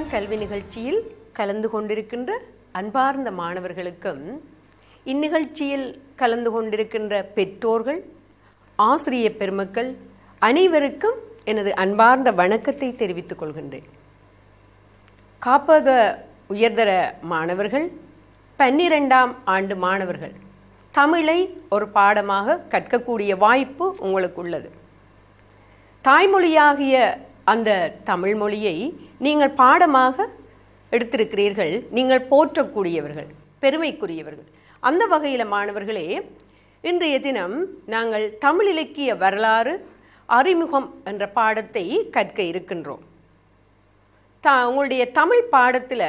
கல்வி நிகழ்ச்சியில் கலந்து கொண்டிருக்கின்ற அன்பார்ந்த மாணவர்களுக்கும் இந்நிகழ்ச்சியில் கலந்து கொண்டிருக்கின்ற பெற்றோர்கள் ஆசிரிய பெருமக்கள் அனைவருக்கும் எனது அன்பார்ந்த வணக்கத்தை தெரிவித்துக் கொள்கின்றேன் காப்பத உயர்தர மாணவர்கள் பன்னிரெண்டாம் ஆண்டு மாணவர்கள் தமிழை ஒரு பாடமாக கற்கக்கூடிய வாய்ப்பு உங்களுக்கு உள்ளது தாய்மொழியாகிய அந்த தமிழ் மொழியை நீங்கள் பாடமாக எடுத்திருக்கிறீர்கள் நீங்கள் போற்றக்கூடியவர்கள் பெருமைக்குரியவர்கள் அந்த வகையில் மாணவர்களே இன்றைய தினம் நாங்கள் தமிழ் இலக்கிய வரலாறு அறிமுகம் என்ற பாடத்தை கற்க இருக்கின்றோம் த உங்களுடைய தமிழ் பாடத்தில்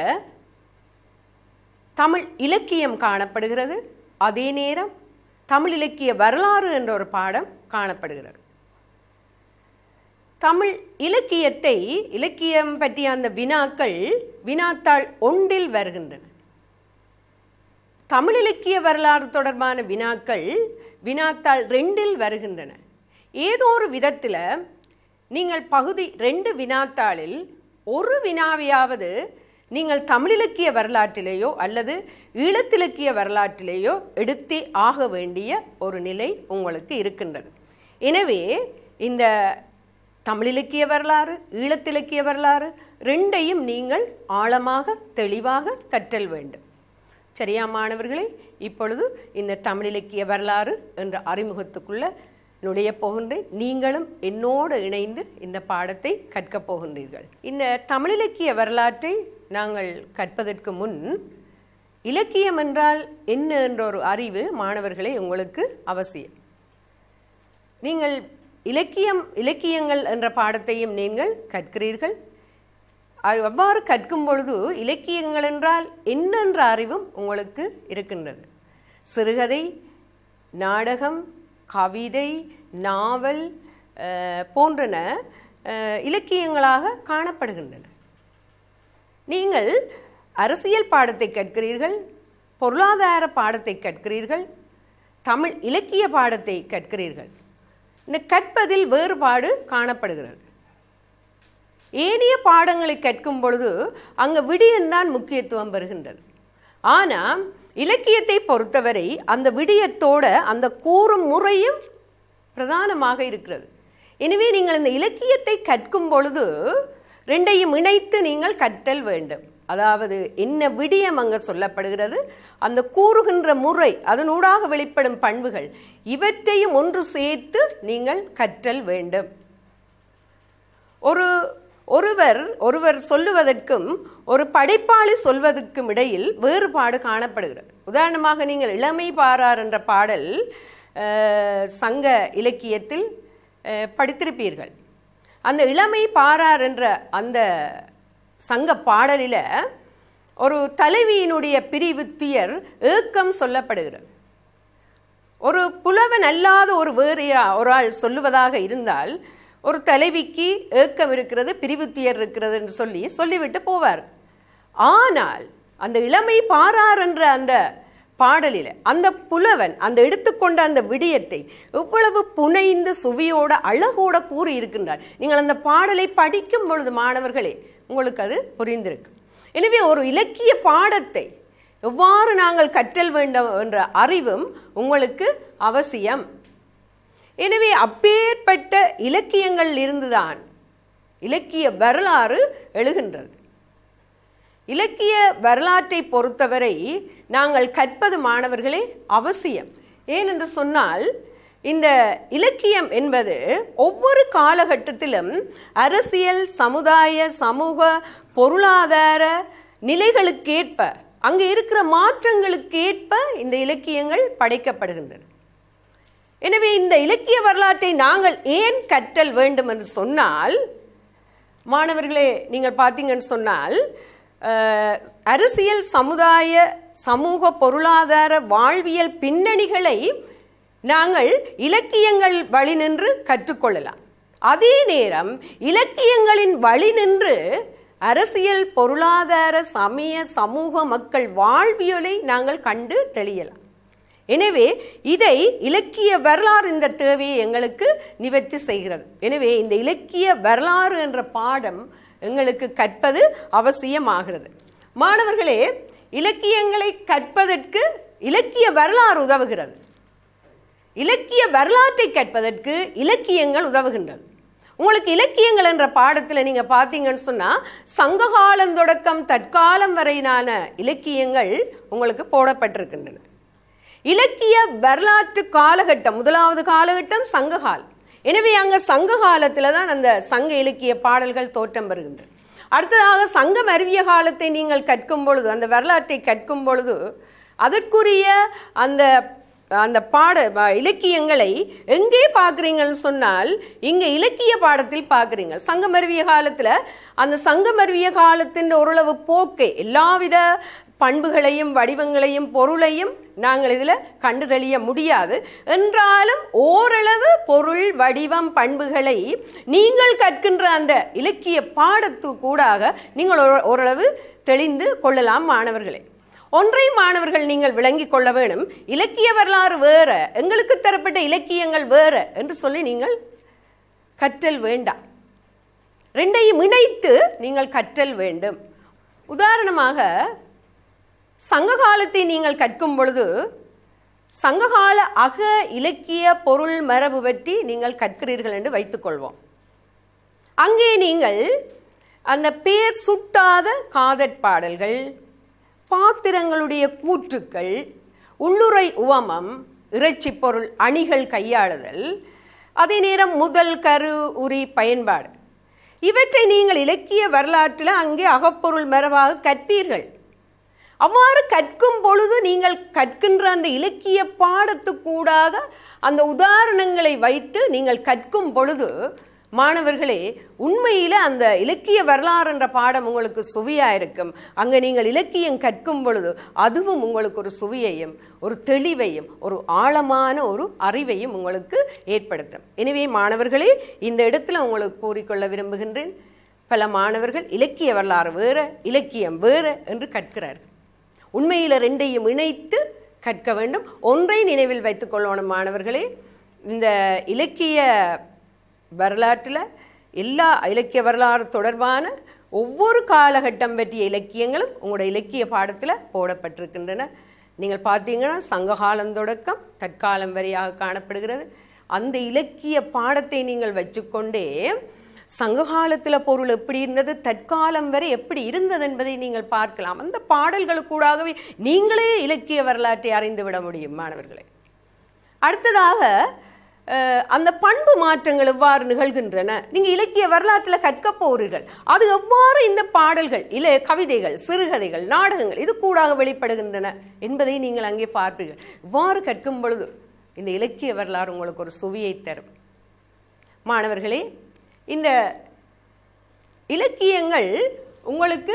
தமிழ் இலக்கியம் காணப்படுகிறது அதே நேரம் தமிழ் இலக்கிய வரலாறு என்ற ஒரு பாடம் காணப்படுகிறது தமிழ் இலக்கியத்தை இலக்கியம் பற்றிய அந்த வினாக்கள் வினாத்தாள் ஒன்றில் வருகின்றன தமிழ் இலக்கிய வரலாறு தொடர்பான வினாக்கள் வினாத்தாள் ரெண்டில் வருகின்றன ஏதோ ஒரு விதத்தில் நீங்கள் பகுதி ரெண்டு வினாத்தாளில் ஒரு வினாவையாவது நீங்கள் தமிழிலக்கிய வரலாற்றிலேயோ அல்லது ஈழத்திலக்கிய வரலாற்றிலேயோ எடுத்தே ஆக வேண்டிய ஒரு நிலை உங்களுக்கு இருக்கின்றது எனவே இந்த தமிழிலக்கிய வரலாறு ஈழத்திலக்கிய வரலாறு ரெண்டையும் நீங்கள் ஆழமாக தெளிவாக கற்றல் வேண்டும் சரியா மாணவர்களே இப்பொழுது இந்த தமிழிலக்கிய வரலாறு என்ற அறிமுகத்துக்குள்ள நுழைய போகின்றேன் நீங்களும் என்னோடு இணைந்து இந்த பாடத்தை கற்கப் போகின்றீர்கள் இந்த தமிழிலக்கிய வரலாற்றை நாங்கள் கற்பதற்கு முன் இலக்கியம் என்றால் என்ன என்ற ஒரு அறிவு மாணவர்களே உங்களுக்கு அவசியம் நீங்கள் இலக்கியம் இலக்கியங்கள் என்ற பாடத்தையும் நீங்கள் கற்கிறீர்கள் அது அவ்வாறு கற்கும் பொழுது இலக்கியங்கள் என்றால் என்னென்ற அறிவும் உங்களுக்கு இருக்கின்றது சிறுகதை நாடகம் கவிதை நாவல் போன்றன இலக்கியங்களாக காணப்படுகின்றன நீங்கள் அரசியல் பாடத்தை கற்கிறீர்கள் பொருளாதார பாடத்தை கற்கிறீர்கள் தமிழ் இலக்கிய பாடத்தை கற்கிறீர்கள் இந்த கற்பதில் வேறுபாடு காணப்படுகிறது ஏனைய பாடங்களை கற்கும் பொழுது அங்கே விடியம்தான் முக்கியத்துவம் பெறுகின்றது ஆனால் இலக்கியத்தை பொறுத்தவரை அந்த விடியத்தோட அந்த கூறும் முறையும் பிரதானமாக இருக்கிறது எனவே நீங்கள் இந்த இலக்கியத்தை கற்கும் பொழுது ரெண்டையும் இணைத்து நீங்கள் கற்றல் வேண்டும் அதாவது என்ன விடியம் அங்கே சொல்லப்படுகிறது அந்த கூறுகின்ற முறை அதனூடாக வெளிப்படும் பண்புகள் இவற்றையும் ஒன்று சேர்த்து நீங்கள் கற்றல் வேண்டும் ஒரு ஒருவர் ஒருவர் சொல்லுவதற்கும் ஒரு படைப்பாளி சொல்வதற்கும் இடையில் வேறுபாடு காணப்படுகிறது உதாரணமாக நீங்கள் இளமை பாரார் என்ற பாடல் சங்க இலக்கியத்தில் படித்திருப்பீர்கள் அந்த இளமை பாரார் என்ற அந்த சங்க பாடலில் ஒரு தலைவியினுடைய பிரிவு துயர் ஏக்கம் சொல்லப்படுகிறது ஒரு புலவன் அல்லாத ஒரு வேறு ஒரு ஆள் சொல்லுவதாக இருந்தால் ஒரு தலைவிக்கு ஏக்கம் இருக்கிறது பிரிவு துயர் இருக்கிறது என்று சொல்லி சொல்லிவிட்டு போவார் ஆனால் அந்த இளமை பாரார் என்ற அந்த பாடலில் அந்த புலவன் அந்த எடுத்துக்கொண்ட அந்த விடயத்தை எவ்வளவு புனைந்து சுவியோட அழகோட கூறி இருக்கின்றார் நீங்கள் அந்த பாடலை படிக்கும் பொழுது மாணவர்களே உங்களுக்கு அது புரிந்திருக்கு எனவே ஒரு இலக்கிய பாடத்தை எவ்வாறு நாங்கள் கற்றல் வேண்டும் என்ற அறிவும் உங்களுக்கு அவசியம் எனவே அப்பேற்பட்ட இலக்கியங்கள் இருந்துதான் இலக்கிய வரலாறு எழுகின்றது இலக்கிய வரலாற்றை பொறுத்தவரை நாங்கள் கற்பது மாணவர்களே அவசியம் ஏனென்று சொன்னால் இந்த இலக்கியம் என்பது ஒவ்வொரு காலகட்டத்திலும் அரசியல் சமுதாய சமூக பொருளாதார நிலைகளுக்கேற்ப அங்கே இருக்கிற மாற்றங்களுக்கேற்ப இந்த இலக்கியங்கள் படைக்கப்படுகின்றன எனவே இந்த இலக்கிய வரலாற்றை நாங்கள் ஏன் கற்றல் வேண்டும் என்று சொன்னால் மாணவர்களே நீங்கள் பார்த்தீங்கன்னு சொன்னால் அரசியல் சமுதாய சமூக பொருளாதார வாழ்வியல் பின்னணிகளை நாங்கள் இலக்கியங்கள் வழி நின்று கற்றுக்கொள்ளலாம் அதே நேரம் இலக்கியங்களின் வழி நின்று அரசியல் பொருளாதார சமய சமூக மக்கள் வாழ்வியலை நாங்கள் கண்டு தெளியலாம் எனவே இதை இலக்கிய வரலாறு இந்த தேவையை எங்களுக்கு நிவர்த்தி செய்கிறது எனவே இந்த இலக்கிய வரலாறு என்ற பாடம் எங்களுக்கு கற்பது அவசியமாகிறது மாணவர்களே இலக்கியங்களை கற்பதற்கு இலக்கிய வரலாறு உதவுகிறது இலக்கிய வரலாற்றை கற்பதற்கு இலக்கியங்கள் உதவுகின்றது உங்களுக்கு இலக்கியங்கள் என்ற பாடத்தில் நீங்க பார்த்தீங்கன்னு சொன்னா சங்ககாலம் தொடக்கம் தற்காலம் வரையிலான இலக்கியங்கள் உங்களுக்கு போடப்பட்டிருக்கின்றன இலக்கிய வரலாற்று காலகட்டம் முதலாவது காலகட்டம் சங்ககாலம் எனவே அங்க சங்க காலத்துல தான் அந்த சங்க இலக்கிய பாடல்கள் தோற்றம் பெறுகின்றன அடுத்ததாக சங்கம் அறிவிய காலத்தை நீங்கள் கற்கும் பொழுது அந்த வரலாற்றை கற்கும் பொழுது அதற்குரிய அந்த அந்த பாட வ- இலக்கியங்களை எங்கே பார்க்குறீங்கன்னு சொன்னால் இங்கே இலக்கிய பாடத்தில் பார்க்குறீங்க சங்கமருவிய காலத்தில் அந்த சங்கமருவிய காலத்தின் ஓரளவு போக்கை எல்லாவித பண்புகளையும் வடிவங்களையும் பொருளையும் நாங்கள் இதில் கண்டுதெளிய முடியாது என்றாலும் ஓரளவு பொருள் வடிவம் பண்புகளை நீங்கள் கற்கின்ற அந்த இலக்கிய பாடத்து கூடாக நீங்கள் ஒரு- ஓரளவு தெளிந்து கொள்ளலாம் மாணவர்களே ஒன்றை மாணவர்கள் நீங்கள் விளங்கிக் கொள்ள வேணும் இலக்கிய வரலாறு வேற எங்களுக்கு தரப்பட்ட இலக்கியங்கள் வேற என்று சொல்லி நீங்கள் கற்றல் வேண்டாம் ரெண்டையும் இணைத்து நீங்கள் கற்றல் வேண்டும் உதாரணமாக சங்க காலத்தை நீங்கள் கற்கும் பொழுது சங்ககால அக இலக்கிய பொருள் மரபு பற்றி நீங்கள் கற்கிறீர்கள் என்று வைத்துக்கொள்வோம் அங்கே நீங்கள் அந்த பேர் சுட்டாத காதற் பாத்திரங்களுடைய கூற்றுக்கள் உள்ளுரை உவமம் இறைச்சி பொருள் அணிகள் கையாளுதல் அதே நேரம் முதல் கரு உரி பயன்பாடு இவற்றை நீங்கள் இலக்கிய வரலாற்றில் அங்கே அகப்பொருள் மரபாக கற்பீர்கள் அவ்வாறு கற்கும் பொழுது நீங்கள் கற்கின்ற அந்த இலக்கிய பாடத்துக்கூடாக அந்த உதாரணங்களை வைத்து நீங்கள் கற்கும் பொழுது மாணவர்களே உண்மையில அந்த இலக்கிய வரலாறு என்ற பாடம் உங்களுக்கு சுவையா இருக்கும் அங்க நீங்கள் இலக்கியம் கற்கும் பொழுது அதுவும் உங்களுக்கு ஒரு சுவையையும் ஒரு தெளிவையும் ஒரு ஆழமான ஒரு அறிவையும் உங்களுக்கு ஏற்படுத்தும் எனவே மாணவர்களே இந்த இடத்துல உங்களுக்கு கூறிக்கொள்ள விரும்புகின்றேன் பல மாணவர்கள் இலக்கிய வரலாறு வேற இலக்கியம் வேற என்று கற்கிறார்கள் உண்மையில ரெண்டையும் இணைத்து கற்க வேண்டும் ஒன்றை நினைவில் வைத்துக் கொள்ளணும் மாணவர்களே இந்த இலக்கிய வரலாற்றில் எல்லா இலக்கிய வரலாறு தொடர்பான ஒவ்வொரு காலகட்டம் பற்றிய இலக்கியங்களும் உங்களோட இலக்கிய பாடத்தில் போடப்பட்டிருக்கின்றன நீங்கள் பார்த்தீங்கன்னா சங்ககாலம் தொடக்கம் தற்காலம் வரையாக காணப்படுகிறது அந்த இலக்கிய பாடத்தை நீங்கள் வச்சுக்கொண்டே சங்ககாலத்தில் பொருள் எப்படி இருந்தது தற்காலம் வரை எப்படி இருந்தது என்பதை நீங்கள் பார்க்கலாம் அந்த பாடல்களுக்கூடாகவே நீங்களே இலக்கிய வரலாற்றை அறிந்து விட முடியும் மாணவர்களே அடுத்ததாக அஹ், அந்த பண்பு மாற்றங்கள் எவ்வாறு நிகழ்கின்றன நீங்க இலக்கிய வரலாற்றில் கற்க போறீர்கள் அது எவ்வாறு இந்த பாடல்கள் இல்ல கவிதைகள் சிறுகதைகள் நாடகங்கள் இது கூடாக வெளிப்படுகின்றன என்பதை நீங்கள் அங்கே பார்ப்பீர்கள் இவ்வாறு கற்கும் பொழுது இந்த இலக்கிய வரலாறு உங்களுக்கு ஒரு சுவையை தரும் மாணவர்களே இந்த இலக்கியங்கள் உங்களுக்கு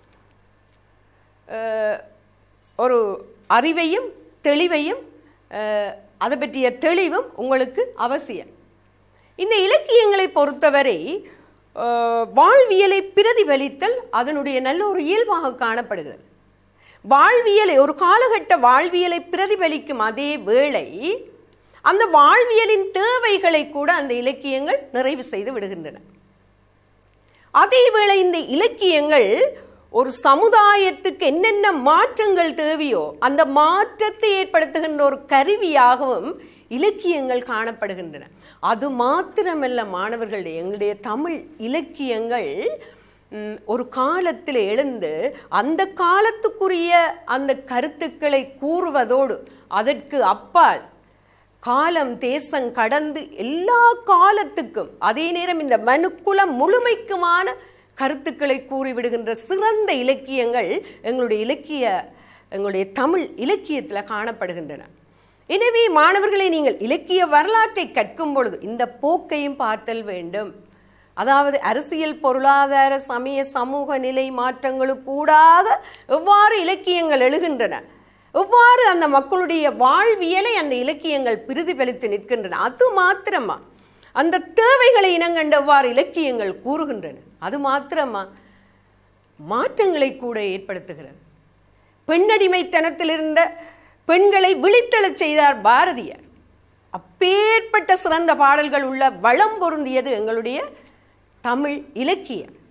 அஹ், ஒரு அறிவையும் தெளிவையும் அஹ், அதை பற்றிய தெளிவும் உங்களுக்கு அவசியம் இந்த இலக்கியங்களை பொறுத்தவரை அஹ், வாழ்வியலை பிரதிபலித்தல் அதனுடைய நல்ல ஒரு இயல்பாக காணப்படுகிறது வாழ்வியலை ஒரு காலகட்ட வாழ்வியலை பிரதிபலிக்கும் அதே வேளை அந்த வாழ்வியலின் தேவைகளை கூட அந்த இலக்கியங்கள் நிறைவு செய்து விடுகின்றன அதேவேளை இந்த இலக்கியங்கள் ஒரு சமுதாயத்துக்கு என்னென்ன மாற்றங்கள் தேவையோ அந்த மாற்றத்தை ஏற்படுத்துகின்ற ஒரு கருவியாகவும் இலக்கியங்கள் காணப்படுகின்றன அது மாத்திரமல்ல மாணவர்களுடைய எங்களுடைய தமிழ் இலக்கியங்கள் ம், ஒரு காலத்தில் எழுந்து அந்த காலத்துக்குரிய அந்த கருத்துக்களை கூறுவதோடு அதற்கு அப்பால் காலம் தேசம் கடந்து எல்லா காலத்துக்கும் அதே நேரம் இந்த மனுக்குலம் முழுமைக்குமான கருத்துக்களை கூறிவிடுகின்ற சிறந்த இலக்கியங்கள் எங்களுடைய இலக்கிய எங்களுடைய தமிழ் இலக்கியத்தில் காணப்படுகின்றன எனவே மாணவர்களை நீங்கள் இலக்கிய வரலாற்றை கற்கும் பொழுது இந்த போக்கையும் பார்த்தல் வேண்டும் அதாவது அரசியல் பொருளாதார சமய சமூக நிலை மாற்றங்களுக்கூடாக எவ்வாறு இலக்கியங்கள் எழுகின்றன எவ்வாறு அந்த மக்களுடைய வாழ்வியலை அந்த இலக்கியங்கள் பிரதிபலித்து நிற்கின்றன அது மாத்திரமா அந்த தேவைகளை இனங்கண்டு எவ்வாறு இலக்கியங்கள் கூறுகின்றன அது மாத்திரமா மாற்றங்களை கூட ஏற்படுத்துகிறது பெண்ணடிமைத்தனத்தில் இருந்த பெண்களை விழித்தெழச் செய்தார் பாரதியார் அப்பேற்பட்ட சிறந்த பாடல்கள் உள்ள வளம் பொருந்தியது எங்களுடைய தமிழ் இலக்கியம்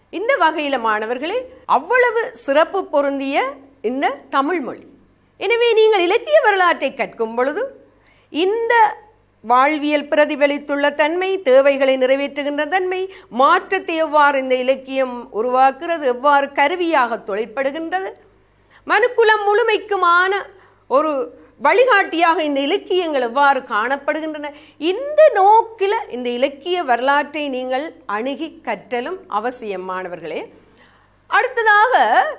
இந்த வகையில மாணவர்களே அவ்வளவு சிறப்பு பொருந்திய இந்த தமிழ் மொழி எனவே நீங்கள் இலக்கிய வரலாற்றை கற்கும் பொழுது இந்த வாழ்வியல் பிரதிபலித்துள்ள தன்மை தேவைகளை நிறைவேற்றுகின்ற தன்மை மாற்றத்தை எவ்வாறு இந்த இலக்கியம் உருவாக்குறது எவ்வாறு கருவியாக தொழிற்படுகின்றது மனுக்குலம் முழுமைக்குமான ஒரு வழிகாட்டியாக இந்த இலக்கியங்கள் எவ்வாறு காணப்படுகின்றன இந்த நோக்கில இந்த இலக்கிய வரலாற்றை நீங்கள் அணுகி கற்றலும் அவசியம் மாணவர்களே அடுத்ததாக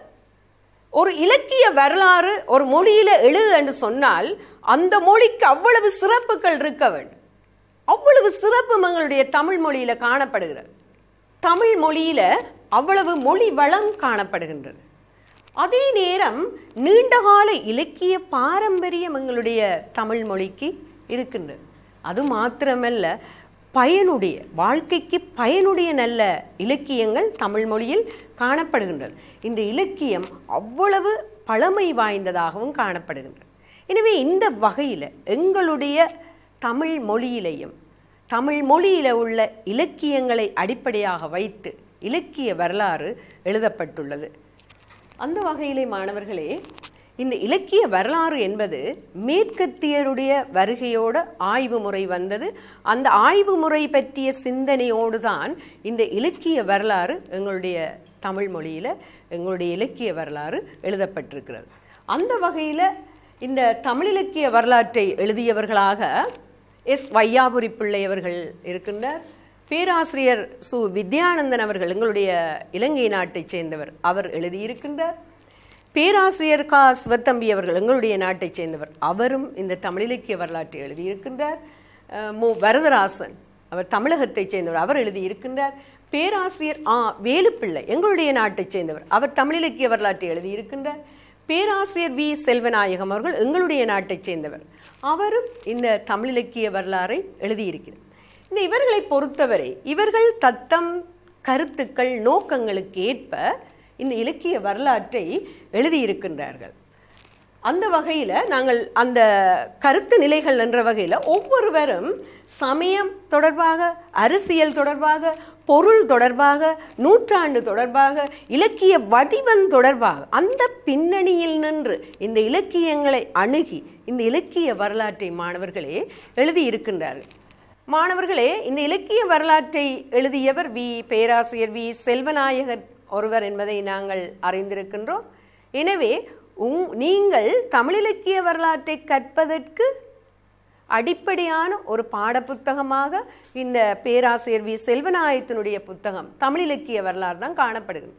ஒரு இலக்கிய வரலாறு ஒரு மொழியில எழுது என்று சொன்னால் அந்த மொழிக்கு அவ்வளவு சிறப்புகள் இருக்க வேண்டும் அவ்வளவு சிறப்பு எங்களுடைய தமிழ் மொழியில காணப்படுகிறது தமிழ் மொழியில அவ்வளவு மொழி வளம் காணப்படுகின்றது அதே நேரம் நீண்டகால இலக்கிய பாரம்பரியம் எங்களுடைய தமிழ் மொழிக்கு இருக்கின்றது அது மாத்திரமல்ல பயனுடைய வாழ்க்கைக்கு பயனுடைய நல்ல இலக்கியங்கள் தமிழ் மொழியில் காணப்படுகின்றது இந்த இலக்கியம் அவ்வளவு பழமை வாய்ந்ததாகவும் காணப்படுகின்றது எனவே இந்த வகையில் எங்களுடைய தமிழ் மொழியிலையும் தமிழ் மொழியில உள்ள இலக்கியங்களை அடிப்படையாக வைத்து இலக்கிய வரலாறு எழுதப்பட்டுள்ளது அந்த வகையிலே மாணவர்களே இந்த இலக்கிய வரலாறு என்பது மேற்கத்தியருடைய வருகையோட ஆய்வு முறை வந்தது அந்த ஆய்வு முறை பற்றிய சிந்தனையோடு தான் இந்த இலக்கிய வரலாறு எங்களுடைய தமிழ் மொழியில எங்களுடைய இலக்கிய வரலாறு எழுதப்பட்டிருக்கிறது அந்த வகையில இந்த தமிழ் இலக்கிய வரலாற்றை எழுதியவர்களாக எஸ் வையாபுரி பிள்ளை அவர்கள் இருக்கின்றார் பேராசிரியர் சு வித்யானந்தன் அவர்கள் எங்களுடைய இலங்கை நாட்டைச் சேர்ந்தவர் அவர் எழுதியிருக்கின்றார் பேராசிரியர் கா சிவத்தம்பி அவர்கள் எங்களுடைய நாட்டைச் சேர்ந்தவர் அவரும் இந்த தமிழ் இலக்கிய வரலாற்றை எழுதியிருக்கின்றார் அஹ் மு வரதராசன் அவர் தமிழகத்தைச் சேர்ந்தவர் அவர் எழுதியிருக்கின்றார் பேராசிரியர் ஆ வேலுப்பிள்ளை எங்களுடைய நாட்டைச் சேர்ந்தவர் அவர் தமிழ் இலக்கிய வரலாற்றை எழுதியிருக்கின்றார் பேராசிரியர் வி செல்வநாயகம் அவர்கள் எங்களுடைய நாட்டைச் சேர்ந்தவர் அவரும் இந்த தமிழ் இலக்கிய வரலாறை எழுதியிருக்கிறார் இந்த இவர்களை பொறுத்தவரை இவர்கள் தத்தம் கருத்துக்கள் நோக்கங்களுக்கு ஏற்ப இந்த இலக்கிய வரலாற்றை எழுதியிருக்கின்றார்கள் அந்த வகையில் நாங்கள் அந்த கருத்து நிலைகள் என்ற வகையில் ஒவ்வொருவரும் சமயம் தொடர்பாக அரசியல் தொடர்பாக பொருள் தொடர்பாக நூற்றாண்டு தொடர்பாக இலக்கிய வடிவம் தொடர்பாக அந்த பின்னணியில் நின்று இந்த இலக்கியங்களை அணுகி இந்த இலக்கிய வரலாற்றை மாணவர்களே எழுதியிருக்கின்றார்கள் மாணவர்களே இந்த இலக்கிய வரலாற்றை எழுதியவர் வி பேராசிரியர் வி செல்வநாயகர் ஒருவர் என்பதை நாங்கள் அறிந்திருக்கின்றோம் எனவே உங் நீங்கள் தமிழ் இலக்கிய வரலாற்றை கற்பதற்கு அடிப்படையான ஒரு பாடப்புத்தகமாக இந்த பேராசிரியர் வி செல்வநாயகத்தினுடைய புத்தகம் தமிழ் இலக்கிய வரலாறு தான் காணப்படுகிறது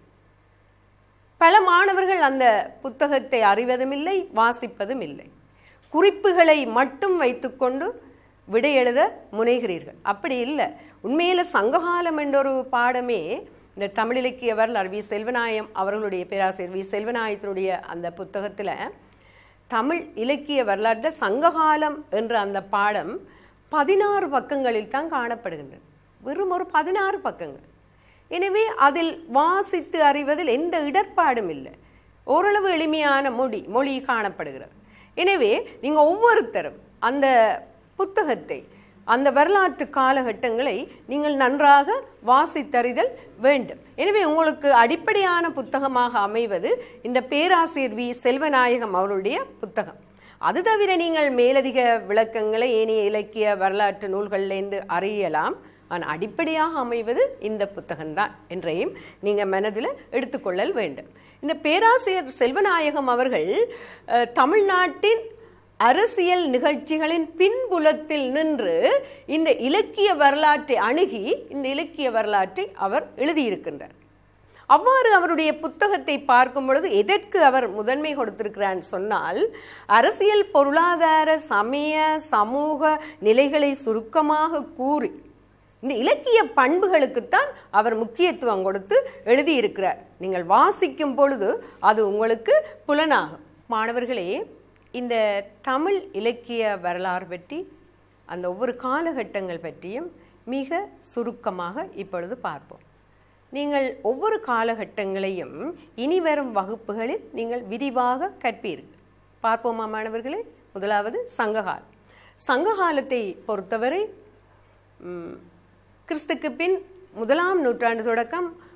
பல மாணவர்கள் அந்த புத்தகத்தை அறிவதும் இல்லை வாசிப்பதும் இல்லை குறிப்புகளை மட்டும் வைத்துக்கொண்டு விடை எழுத முனைகிறீர்கள் அப்படி இல்லை உண்மையில சங்ககாலம் என்ற ஒரு பாடமே இந்த தமிழ் இலக்கிய வரலாறு வி செல்வநாயம் அவர்களுடைய பேராசிரியர் வி செல்வநாயகத்தினுடைய அந்த புத்தகத்தில் தமிழ் இலக்கிய வரலாற்று சங்ககாலம் என்ற அந்த பாடம் பதினாறு பக்கங்களில் தான் காணப்படுகின்றது வெறும் ஒரு பதினாறு பக்கங்கள் எனவே அதில் வாசித்து அறிவதில் எந்த இடர்பாடும் இல்லை ஓரளவு எளிமையான மொழி மொழி காணப்படுகிறது எனவே நீங்கள் ஒவ்வொருத்தரும் அந்த புத்தகத்தை அந்த வரலாற்று காலகட்டங்களை நீங்கள் நன்றாக வாசித்தறிதல் வேண்டும் எனவே உங்களுக்கு அடிப்படையான புத்தகமாக அமைவது இந்த பேராசிரியர் வி செல்வநாயகம் அவருடைய புத்தகம் அது தவிர நீங்கள் மேலதிக விளக்கங்களை ஏனைய இலக்கிய வரலாற்று நூல்களிலிருந்து அறியலாம் ஆனால் அடிப்படையாக அமைவது இந்த புத்தகம்தான் என்றையும் நீங்கள் மனதில் எடுத்துக்கொள்ளல் வேண்டும் இந்த பேராசிரியர் செல்வநாயகம் அவர்கள் அஹ், தமிழ்நாட்டின் அரசியல் நிகழ்ச்சிகளின் பின்புலத்தில் நின்று இந்த இலக்கிய வரலாற்றை அணுகி இந்த இலக்கிய வரலாற்றை அவர் எழுதியிருக்கின்றார் அவ்வாறு அவருடைய புத்தகத்தை பார்க்கும் பொழுது எதற்கு அவர் முதன்மை கொடுத்திருக்கிறார் சொன்னால் அரசியல் பொருளாதார சமய சமூக நிலைகளை சுருக்கமாக கூறி இந்த இலக்கிய பண்புகளுக்குத்தான் அவர் முக்கியத்துவம் கொடுத்து எழுதியிருக்கிறார் நீங்கள் வாசிக்கும் பொழுது அது உங்களுக்கு புலனாகும் மாணவர்களே இந்த தமிழ் இலக்கிய வரலாறு பற்றி அந்த ஒவ்வொரு காலகட்டங்கள் பற்றியும் மிக சுருக்கமாக இப்பொழுது பார்ப்போம் நீங்கள் ஒவ்வொரு காலகட்டங்களையும் இனி வரும் வகுப்புகளில் நீங்கள் விரிவாக கற்பீர்கள் பார்ப்போமா மாணவர்களே முதலாவது சங்ககாலம் சங்ககாலத்தை பொறுத்தவரை ம், கிறிஸ்துக்கு பின் முதலாம் நூற்றாண்டு தொடக்கம்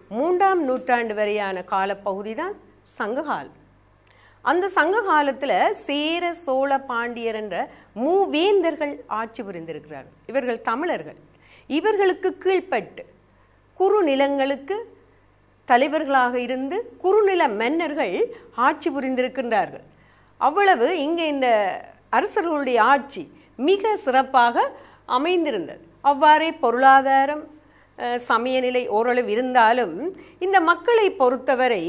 மூன்றாம் நூற்றாண்டு வரையான காலப்பகுதி தான் சங்ககாலம் அந்த சங்க காலத்துல சேர சோழ பாண்டியர் என்ற மூவேந்தர்கள் ஆட்சி புரிந்திருக்கிறார்கள் இவர்கள் தமிழர்கள் இவர்களுக்கு கீழ்ப்பட்டு குறுநிலங்களுக்கு தலைவர்களாக இருந்து குறுநில மன்னர்கள் ஆட்சி புரிந்திருக்கின்றார்கள் அவ்வளவு இங்கே இந்த அரசர்களுடைய ஆட்சி மிக சிறப்பாக அமைந்திருந்தது அவ்வாறே பொருளாதாரம் அஹ், சமய நிலை ஓரளவு இருந்தாலும் இந்த மக்களை பொறுத்தவரை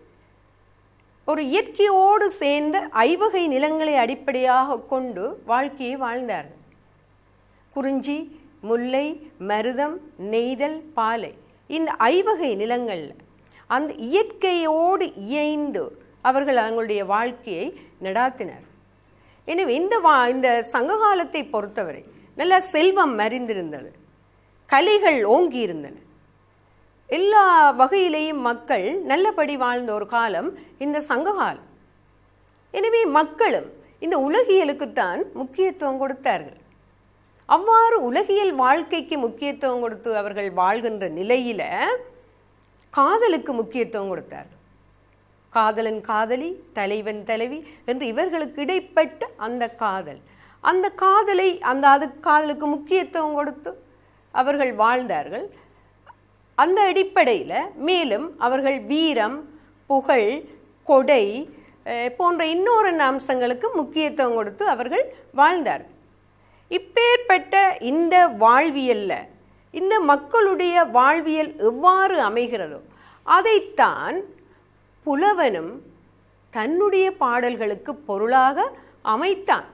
ஒரு இயற்கையோடு சேர்ந்த ஐவகை நிலங்களை அடிப்படையாக கொண்டு வாழ்க்கையை வாழ்ந்தார்கள் குறிஞ்சி முல்லை மருதம் நெய்தல் பாலை இந்த ஐவகை நிலங்கள்ல அந்த இயற்கையோடு இயைந்து அவர்கள் அவங்களுடைய வாழ்க்கையை நடாத்தினர் எனவே இந்த வா இந்த சங்ககாலத்தை பொறுத்தவரை நல்ல செல்வம் மறிந்திருந்தது கலைகள் ஓங்கி இருந்தன எல்லா வகையிலேயும் மக்கள் நல்லபடி வாழ்ந்த ஒரு காலம் இந்த சங்ககாலம் எனவே மக்களும் இந்த உலகியலுக்குத்தான் முக்கியத்துவம் கொடுத்தார்கள் அவ்வாறு உலகியல் வாழ்க்கைக்கு முக்கியத்துவம் கொடுத்து அவர்கள் வாழ்கின்ற நிலையில காதலுக்கு முக்கியத்துவம் கொடுத்தார்கள் காதலன் காதலி தலைவன் தலைவி என்று இவர்களுக்கு இடைப்பட்ட அந்த காதல் அந்த காதலை அந்த அது காதலுக்கு முக்கியத்துவம் கொடுத்து அவர்கள் வாழ்ந்தார்கள் அந்த அடிப்படையில் மேலும் அவர்கள் வீரம் புகழ் கொடை அஹ், போன்ற இன்னொரு அம்சங்களுக்கு முக்கியத்துவம் கொடுத்து அவர்கள் வாழ்ந்தார்கள் இப்பேற்பட்ட இந்த வாழ்வியல்ல இந்த மக்களுடைய வாழ்வியல் எவ்வாறு அமைகிறதோ அதைத்தான் புலவனும் தன்னுடைய பாடல்களுக்கு பொருளாக அமைத்தான்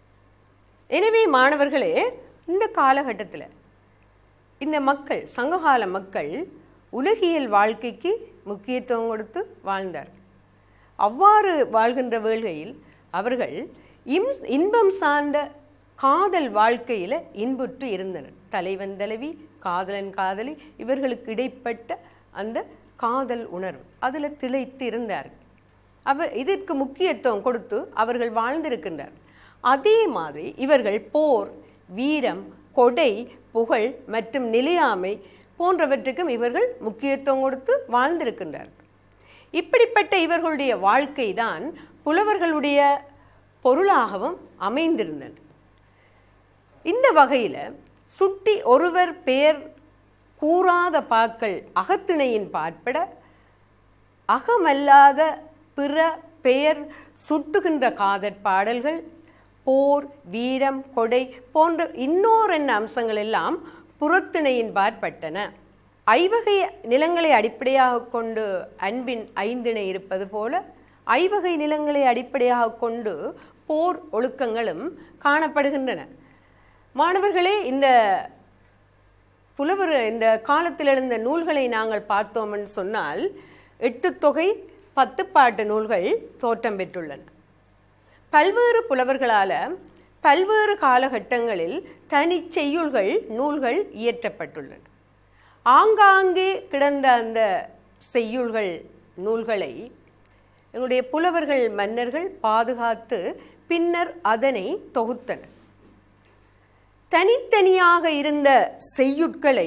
எனவே மாணவர்களே இந்த காலகட்டத்தில் இந்த மக்கள் சங்ககால மக்கள் உலகியல் வாழ்க்கைக்கு முக்கியத்துவம் கொடுத்து வாழ்ந்தார் அவ்வாறு வாழ்கின்ற வேளையில் அவர்கள் இம் இன்பம் சார்ந்த காதல் வாழ்க்கையில இன்புற்று இருந்தனர் தலைவன் தலைவி காதலன் காதலி இவர்களுக்கு இடைப்பட்ட அந்த காதல் உணர்வு அதுல திளைத்து இருந்தார்கள் அவர் இதற்கு முக்கியத்துவம் கொடுத்து அவர்கள் வாழ்ந்திருக்கின்றார் அதே மாதிரி இவர்கள் போர் வீரம் கொடை புகழ் மற்றும் நிலையாமை போன்றவற்றுக்கும் இவர்கள் முக்கியத்துவம் கொடுத்து வாழ்ந்திருக்கின்றார்கள் இப்படிப்பட்ட இவர்களுடைய வாழ்க்கை தான் புலவர்களுடைய பொருளாகவும் அமைந்திருந்தன இந்த வகையில சுட்டி ஒருவர் பெயர் கூறாத பாக்கள் அகத்திணையின் பார்ப்பட அகமல்லாத பிற பெயர் சுட்டுகின்ற காதற் பாடல்கள் போர் வீரம் கொடை போன்ற இன்னொரு அம்சங்கள் எல்லாம் புறத்திணையின் பார்ப்பட்டன ஐவகை நிலங்களை அடிப்படையாக கொண்டு அன்பின் ஐந்திணை இருப்பது போல ஐவகை நிலங்களை அடிப்படையாக கொண்டு போர் ஒழுக்கங்களும் காணப்படுகின்றன மாணவர்களே இந்த புலவர் இந்த காலத்தில் எழுந்த நூல்களை நாங்கள் பார்த்தோம்னு சொன்னால் எட்டு தொகை பத்து பாட்டு நூல்கள் தோற்றம் பெற்றுள்ளன பல்வேறு புலவர்களால பல்வேறு காலகட்டங்களில் தனிச் செய்யுள்கள் நூல்கள் இயற்றப்பட்டுள்ளன ஆங்காங்கே கிடந்த அந்த செய்யுள்கள் நூல்களை எங்களுடைய புலவர்கள் மன்னர்கள் பாதுகாத்து பின்னர் அதனை தொகுத்தனர் தனித்தனியாக இருந்த செய்யுட்களை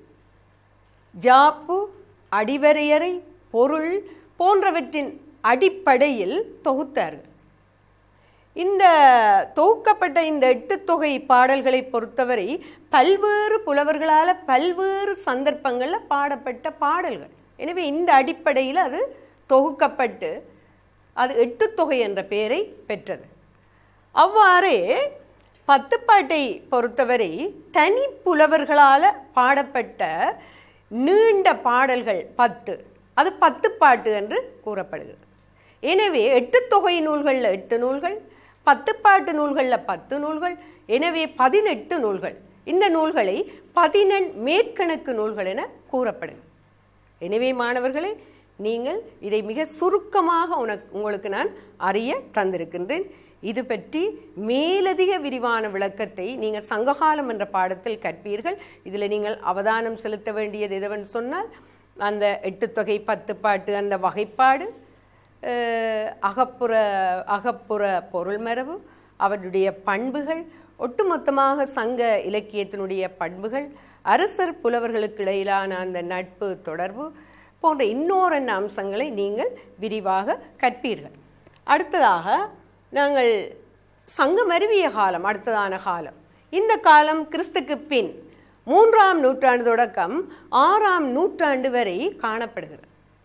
ஜாப்பு அடிவரையறை பொருள் போன்றவற்றின் அடிப்படையில் தொகுத்தார்கள் இந்த தொகுக்கப்பட்ட இந்த எட்டு தொகை பாடல்களை பொறுத்தவரை பல்வேறு புலவர்களால் பல்வேறு சந்தர்ப்பங்களில் பாடப்பட்ட பாடல்கள் எனவே இந்த அடிப்படையில் அது தொகுக்கப்பட்டு அது எட்டு தொகை என்ற பெயரை பெற்றது அவ்வாறே பத்துப்பாட்டை பொறுத்தவரை தனி புலவர்களால் பாடப்பட்ட நீண்ட பாடல்கள் பத்து அது பத்து பாட்டு என்று கூறப்படுகிறது எனவே எட்டு தொகை நூல்களில் எட்டு நூல்கள் பத்து பாட்டு நூல்களில் பத்து நூல்கள் எனவே பதினெட்டு நூல்கள் இந்த நூல்களை பதினெண் மேற்கணக்கு நூல்கள் என கூறப்படுகிறது எனவே மாணவர்களே நீங்கள் இதை மிக சுருக்கமாக உனக்கு உங்களுக்கு நான் அறிய தந்திருக்கின்றேன் இது பற்றி மேலதிக விரிவான விளக்கத்தை நீங்கள் சங்ககாலம் என்ற பாடத்தில் கற்பீர்கள் இதில் நீங்கள் அவதானம் செலுத்த வேண்டியது எதுவென்று சொன்னால் அந்த எட்டு தொகை பத்து பாட்டு அந்த வகைப்பாடு அஹ், அகப்புற அகப்புற பொருள்மரபு அவருடைய பண்புகள் ஒட்டுமொத்தமாக சங்க இலக்கியத்தினுடைய பண்புகள் அரசர் புலவர்களுக்கு இடையிலான அந்த நட்பு தொடர்பு போன்ற இன்னொரு அம்சங்களை நீங்கள் விரிவாக கற்பீர்கள் அடுத்ததாக நாங்கள் சங்கமருவிய காலம் அடுத்ததான காலம் இந்த காலம் கிறிஸ்துக்கு பின் மூன்றாம் நூற்றாண்டு தொடக்கம் ஆறாம் நூற்றாண்டு வரை காணப்படுகிறது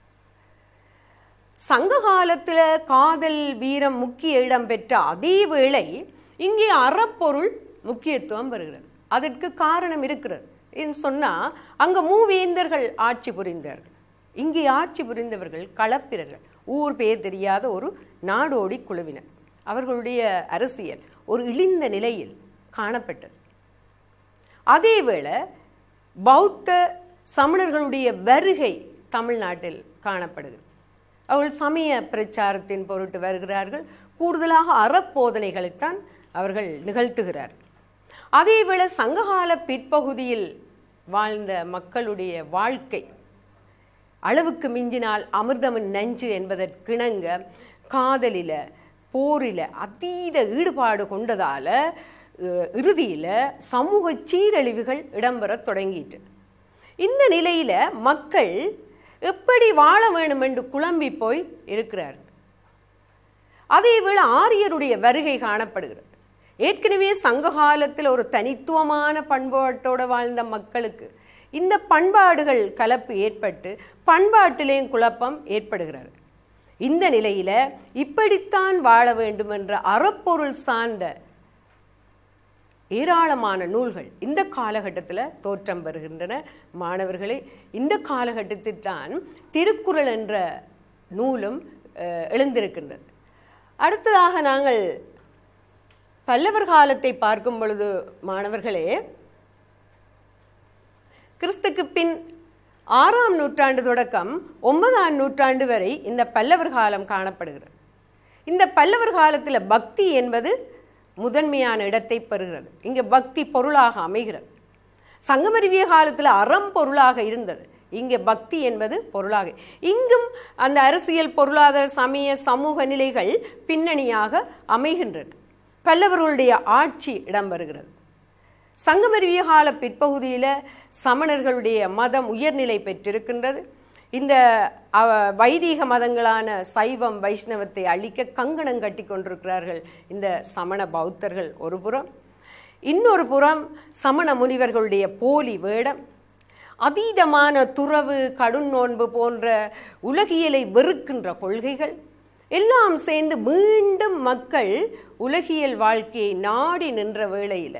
சங்க காலத்தில் காதல் வீரம் முக்கிய இடம் பெற்ற அதே வேளை இங்கே அறப்பொருள் முக்கியத்துவம் வருகிறது அதற்கு காரணம் இருக்கிறது என்று சொன்னால் அங்கே மூவேந்தர்கள் ஆட்சி புரிந்தார்கள் இங்கே ஆட்சி புரிந்தவர்கள் களப்பிரர்கள் ஊர் பேர் தெரியாத ஒரு நாடோடி குழுவினர் அவர்களுடைய அரசியல் ஒரு இழிந்த நிலையில் காணப்பட்டது அதேவேளை பௌத்த சமணர்களுடைய வருகை தமிழ்நாட்டில் காணப்படுகிறது அவர்கள் சமய பிரச்சாரத்தின் பொருட்டு வருகிறார்கள் கூடுதலாக அறப்போதனைகளைத்தான் அவர்கள் நிகழ்த்துகிறார்கள் அதேவேளை சங்ககால பிற்பகுதியில் வாழ்ந்த மக்களுடைய வாழ்க்கை அளவுக்கு மிஞ்சினால் அமிர்தமின் நஞ்சு என்பதற்கிணங்க காதலில போரில அதீத ஈடுபாடு கொண்டதால இறுதியில் சமூக சீரழிவுகள் இடம்பெறத் தொடங்கிட்டு இந்த நிலையில மக்கள் எப்படி வாழ வேண்டும் என்று குழம்பி போய் இருக்கிறார்கள் அதேவேளை ஆரியருடைய வருகை காணப்படுகிறது ஏற்கனவே சங்க காலத்தில் ஒரு தனித்துவமான பண்பாட்டோடு வாழ்ந்த மக்களுக்கு இந்த பண்பாடுகள் கலப்பு ஏற்பட்டு பண்பாட்டிலேயும் குழப்பம் ஏற்படுகிறது இந்த நிலையில இப்படித்தான் வாழ வேண்டும் என்ற அறப்பொருள் சார்ந்த ஏராளமான நூல்கள் இந்த காலகட்டத்தில் தோற்றம் பெறுகின்றன மாணவர்களே இந்த காலகட்டத்தில் தான் திருக்குறள் என்ற நூலும் எழுந்திருக்கின்றது அடுத்ததாக நாங்கள் பல்லவர் காலத்தை பார்க்கும் பொழுது மாணவர்களே கிறிஸ்துக்கு பின் ஆறாம் நூற்றாண்டு தொடக்கம் ஒன்பதாம் நூற்றாண்டு வரை இந்த பல்லவர் காலம் காணப்படுகிறது இந்த பல்லவர் காலத்தில் பக்தி என்பது முதன்மையான இடத்தை பெறுகிறது இங்கே பக்தி பொருளாக அமைகிறது சங்கமருவிய காலத்தில் அறம் பொருளாக இருந்தது இங்கே பக்தி என்பது பொருளாக இங்கும் அந்த அரசியல் பொருளாதார சமய சமூக நிலைகள் பின்னணியாக அமைகின்றன பல்லவர்களுடைய ஆட்சி இடம்பெறுகிறது சங்கமருவிய கால பிற்பகுதியில் சமணர்களுடைய மதம் உயர்நிலை பெற்றிருக்கின்றது இந்த வைதீக மதங்களான சைவம் வைஷ்ணவத்தை அழிக்க கங்கணம் கட்டி கொண்டிருக்கிறார்கள் இந்த சமண பௌத்தர்கள் ஒரு புறம் இன்னொரு புறம் சமண முனிவர்களுடைய போலி வேடம் அதீதமான துறவு கடும் நோன்பு போன்ற உலகியலை வெறுக்கின்ற கொள்கைகள் எல்லாம் சேர்ந்து மீண்டும் மக்கள் உலகியல் வாழ்க்கையை நாடி நின்ற வேளையில்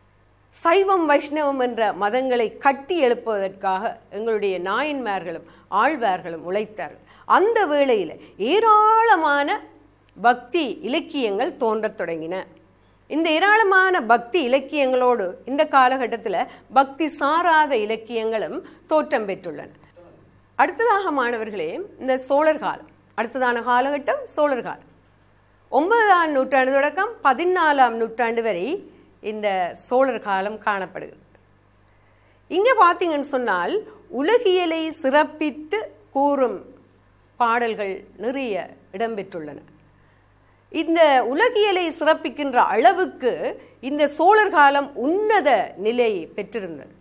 சைவம் வைஷ்ணவம் என்ற மதங்களை கட்டி எழுப்புவதற்காக எங்களுடைய நாயன்மார்களும் ஆழ்வார்களும் உழைத்தார்கள் அந்த வேளையில் ஏராளமான பக்தி இலக்கியங்கள் தோன்றத் தொடங்கின இந்த ஏராளமான பக்தி இலக்கியங்களோடு இந்த காலகட்டத்தில் பக்தி சாராத இலக்கியங்களும் தோற்றம் பெற்றுள்ளன அடுத்ததாக மாணவர்களே இந்த சோழர் காலம் அடுத்ததான காலகட்டம் சோழர் காலம் ஒன்பதாம் நூற்றாண்டு தொடக்கம் பதினாலாம் நூற்றாண்டு வரை இந்த சோழர் காலம் காணப்படுகிறது இங்கே பார்த்தீங்கன்னு சொன்னால் உலகியலை சிறப்பித்து கூறும் பாடல்கள் நிறைய இடம்பெற்றுள்ளன இந்த உலகியலை சிறப்பிக்கின்ற அளவுக்கு இந்த சோழர் காலம் உன்னத நிலை பெற்றிருந்தது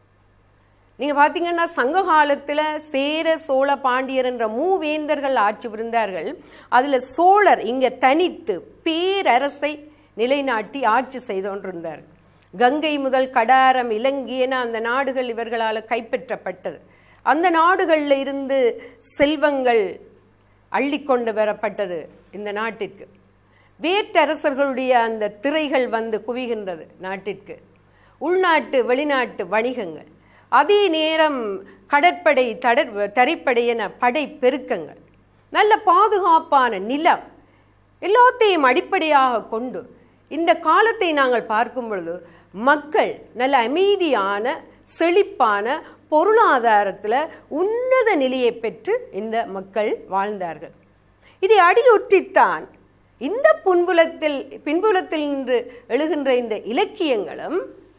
நீங்க பாத்தீங்கன்னா சங்க காலத்துல சேர சோழ பாண்டியர் என்ற மூவேந்தர்கள் ஆட்சி புரிந்தார்கள் அதுல சோழர் இங்க தனித்து பேரரசை நிலைநாட்டி ஆட்சி செய்து கொண்டிருந்தார் கங்கை முதல் கடாரம் இலங்கையென அந்த நாடுகள் இவர்களால் கைப்பற்றப்பட்டது அந்த நாடுகளில் இருந்து செல்வங்கள் அள்ளிக்கொண்டு வரப்பட்டது இந்த நாட்டிற்கு வேற்றரசர்களுடைய அந்த திரைகள் வந்து குவிகின்றது நாட்டிற்கு உள்நாட்டு வெளிநாட்டு வணிகங்கள் அதே நேரம் கடற்படை தடற் தரைப்படை என படை பெருக்கங்கள் நல்ல பாதுகாப்பான நிலம் எல்லாத்தையும் அடிப்படையாக கொண்டு இந்த காலத்தை நாங்கள் பார்க்கும் பொழுது மக்கள் நல்ல அமைதியான செழிப்பான பொருளாதாரத்தில் உன்னத நிலையை பெற்று இந்த மக்கள் வாழ்ந்தார்கள் இதை அடியொற்றித்தான் இந்த புன்புலத்தில் பின்புலத்தில் நின்று எழுகின்ற இந்த இலக்கியங்களும்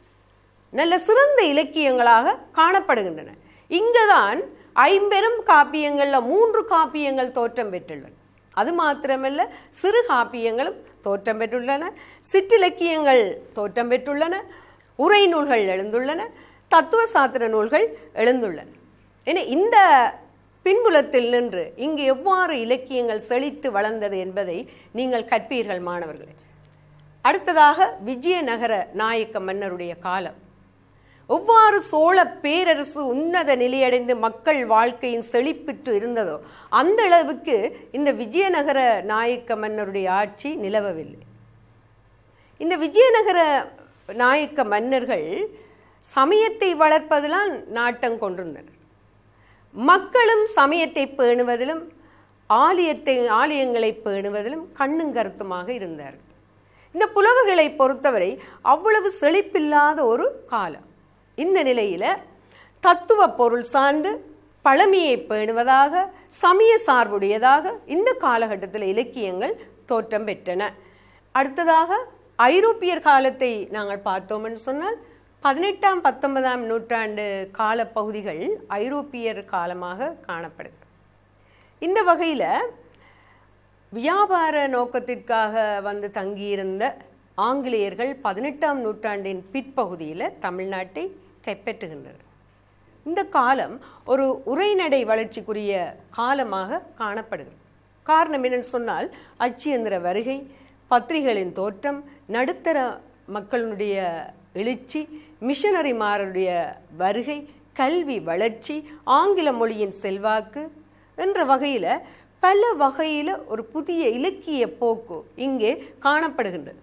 நல்ல சிறந்த இலக்கியங்களாக காணப்படுகின்றன இங்குதான் ஐம்பெரும் காப்பியங்கள்ல மூன்று காப்பியங்கள் தோற்றம் பெற்றுள்ளன அது மாத்திரமல்ல சிறு காப்பியங்களும் தோற்றம் பெற்றுள்ளன சிற்றிலக்கியங்கள் தோற்றம் பெற்றுள்ளன உரை நூல்கள் எழுந்துள்ளன தத்துவ சாத்திர நூல்கள் எழுந்துள்ளன என இந்த பின்புலத்தில் நின்று இங்கு எவ்வாறு இலக்கியங்கள் செழித்து வளர்ந்தது என்பதை நீங்கள் கற்பீர்கள் மாணவர்களே அடுத்ததாக விஜயநகர நாயக்க மன்னருடைய காலம் எவ்வாறு சோழ பேரரசு உன்னத நிலையடைந்து மக்கள் வாழ்க்கையின் செழிப்புற்று இருந்ததோ அந்த அளவுக்கு இந்த விஜயநகர நாயக்க மன்னருடைய ஆட்சி நிலவவில்லை இந்த விஜயநகர நாயக்க மன்னர்கள் சமயத்தை வளர்ப்பதிலாம் நாட்டம் கொண்டிருந்தனர் மக்களும் சமயத்தை பேணுவதிலும் ஆலயத்தை ஆலயங்களை பேணுவதிலும் கண்ணும் கருத்துமாக இருந்தார்கள் இந்த புலவர்களை பொறுத்தவரை அவ்வளவு செழிப்பில்லாத ஒரு காலம் இந்த நிலையில தத்துவ பொருள் சார்ந்து பழமையை பேணுவதாக சமய சார்புடையதாக இந்த காலகட்டத்தில் இலக்கியங்கள் தோற்றம் பெற்றன அடுத்ததாக ஐரோப்பியர் காலத்தை நாங்கள் பார்த்தோம் என்று சொன்னால் பதினெட்டாம் பத்தொன்பதாம் நூற்றாண்டு காலப்பகுதிகள் ஐரோப்பியர் காலமாக காணப்படுது இந்த வகையில் வியாபார நோக்கத்திற்காக வந்து தங்கியிருந்த ஆங்கிலேயர்கள் பதினெட்டாம் நூற்றாண்டின் பிற்பகுதியில் தமிழ்நாட்டை கைப்பற்றுகின்றனர் இந்த காலம் ஒரு உரைநடை வளர்ச்சிக்குரிய காலமாக காணப்படுகிறது காரணம் என்னன்னு சொன்னால் அச்சியந்திர வருகை பத்திரிகைகளின் தோற்றம் நடுத்தர மக்களுடைய எழுச்சி மிஷனரிமாருடைய வருகை கல்வி வளர்ச்சி ஆங்கில மொழியின் செல்வாக்கு என்ற வகையில் பல வகையில் ஒரு புதிய இலக்கிய போக்கு இங்கே காணப்படுகின்றது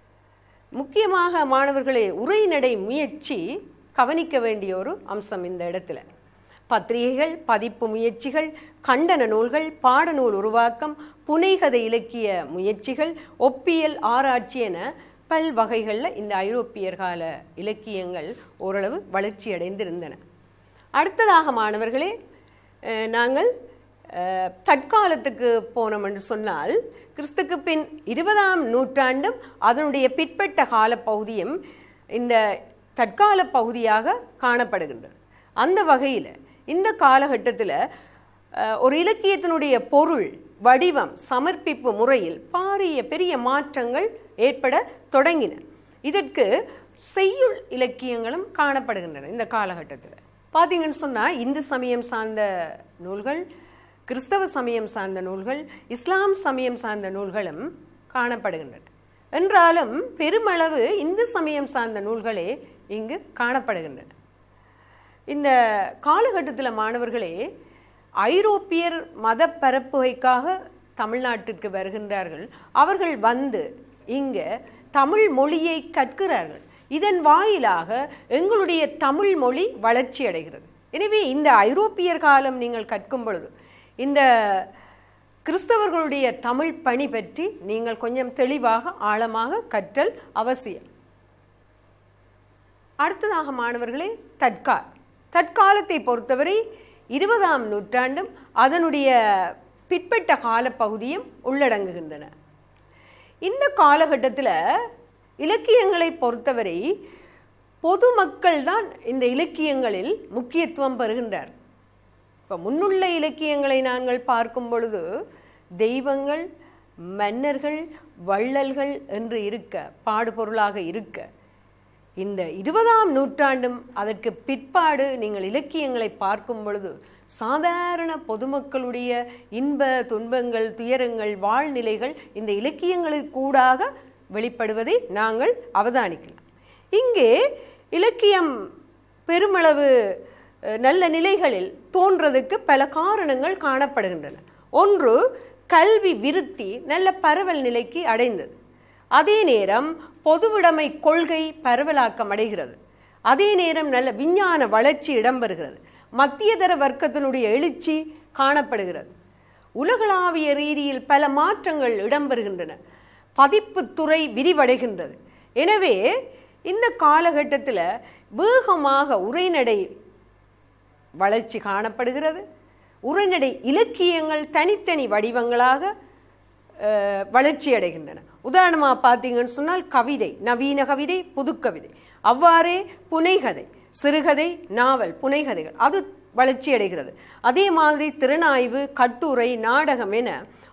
முக்கியமாக மாணவர்களே உரைநடை முயற்சி கவனிக்க வேண்டிய ஒரு அம்சம் இந்த இடத்துல பத்திரிகைகள் பதிப்பு முயற்சிகள் கண்டன நூல்கள் பாடநூல் உருவாக்கம் புனைகதை இலக்கிய முயற்சிகள் ஒப்பியல் ஆராய்ச்சி என பல் வகைகளில் இந்த ஐரோப்பியர் கால இலக்கியங்கள் ஓரளவு வளர்ச்சி அடைந்திருந்தன அடுத்ததாக மாணவர்களே அஹ், நாங்கள் அஹ், தற்காலத்துக்கு போனோம் என்று சொன்னால் கிறிஸ்துக்கு பின் இருபதாம் நூற்றாண்டும் அதனுடைய பிற்பட்ட காலப்பகுதியும் இந்த தற்கால பகுதியாக காணப்படுகின்றது அந்த வகையில் இந்த காலகட்டத்தில் அஹ், ஒரு இலக்கியத்தினுடைய பொருள் வடிவம் சமர்ப்பிப்பு முறையில் பாரிய பெரிய மாற்றங்கள் ஏற்பட தொடங்கின இதற்கு செய்யுள் இலக்கியங்களும் காணப்படுகின்றன இந்த காலகட்டத்தில் பார்த்தீங்கன்னு சொன்னால் இந்து சமயம் சார்ந்த நூல்கள் கிறிஸ்தவ சமயம் சார்ந்த நூல்கள் இஸ்லாம் சமயம் சார்ந்த நூல்களும் காணப்படுகின்றன என்றாலும் பெருமளவு இந்து சமயம் சார்ந்த நூல்களே இங்கு காணப்படுகின்றன இந்த காலகட்டத்தில் மாணவர்களே ஐரோப்பியர் மத பரப்புகைக்காக தமிழ்நாட்டிற்கு வருகின்றார்கள் அவர்கள் வந்து இங்க தமிழ் மொழியை கற்கிறார்கள் இதன் வாயிலாக எங்களுடைய தமிழ் மொழி வளர்ச்சி அடைகிறது எனவே இந்த ஐரோப்பியர் காலம் நீங்கள் கற்கும் பொழுது இந்த கிறிஸ்தவர்களுடைய தமிழ் பணி பற்றி நீங்கள் கொஞ்சம் தெளிவாக ஆழமாக கற்றல் அவசியம் அடுத்ததாக மாணவர்களே தற்கால் தற்காலத்தை பொறுத்தவரை இருபதாம் நூற்றாண்டும் அதனுடைய பிற்பட்ட காலப்பகுதியும் உள்ளடங்குகின்றன இந்த காலகட்டத்தில் இலக்கியங்களை பொறுத்தவரை பொதுமக்கள் தான் இந்த இலக்கியங்களில் முக்கியத்துவம் பெறுகின்றார் இப்போ முன்னுள்ள இலக்கியங்களை நாங்கள் பார்க்கும் பொழுது தெய்வங்கள் மன்னர்கள் வள்ளல்கள் என்று இருக்க பாடுபொருளாக இருக்க இந்த இருபதாம் நூற்றாண்டும் அதற்கு பிற்பாடு நீங்கள் இலக்கியங்களை பார்க்கும் பொழுது சாதாரண பொதுமக்களுடைய இன்ப துன்பங்கள் துயரங்கள் வாழ்நிலைகள் இந்த இலக்கியங்களில் கூடாக வெளிப்படுவதை நாங்கள் அவதானிக்கலாம் இங்கே இலக்கியம் பெருமளவு அஹ், நல்ல நிலைகளில் தோன்றதுக்கு பல காரணங்கள் காணப்படுகின்றன ஒன்று கல்வி விருத்தி நல்ல பரவல் நிலைக்கு அடைந்தது அதே நேரம் பொதுவுடைமை கொள்கை பரவலாக்கம் அடைகிறது அதே நேரம் நல்ல விஞ்ஞான வளர்ச்சி இடம்பெறுகிறது மத்தியதர வர்க்கத்தினுடைய எழுச்சி காணப்படுகிறது உலகளாவிய ரீதியில் பல மாற்றங்கள் இடம்பெறுகின்றன பதிப்புத் துறை விரிவடைகின்றது எனவே இந்த காலகட்டத்தில் வேகமாக உரைநடை வளர்ச்சி காணப்படுகிறது உரைநடை இலக்கியங்கள் தனித்தனி வடிவங்களாக அஹ், வளர்ச்சி அடைகின்றன உதாரணமாக பார்த்தீங்கன்னு சொன்னால் கவிதை நவீன கவிதை புதுக்கவிதை அவ்வாறே புனைகதை சிறுகதை நாவல் புனைகதைகள் அது வளர்ச்சி அடைகிறது அதே மாதிரி திறனாய்வு கட்டுரை நாடகம் என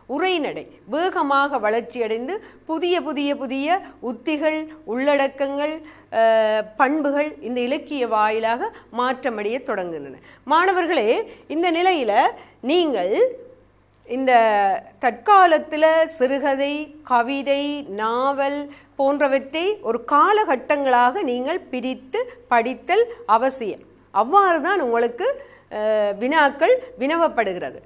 உரைநடை வேகமாக வளர்ச்சியடைந்து புதிய புதிய புதிய உத்திகள் உள்ளடக்கங்கள் அஹ், பண்புகள் இந்த இலக்கிய வாயிலாக மாற்றமடைய தொடங்குகின்றன மாணவர்களே இந்த நிலையில நீங்கள் இந்த தற்காலத்தில் சிறுகதை கவிதை நாவல் போன்றவற்றை ஒரு காலகட்டங்களாக நீங்கள் பிரித்து படித்தல் அவசியம் அவ்வாறு தான் உங்களுக்கு அஹ், வினாக்கள் வினவப்படுகிறது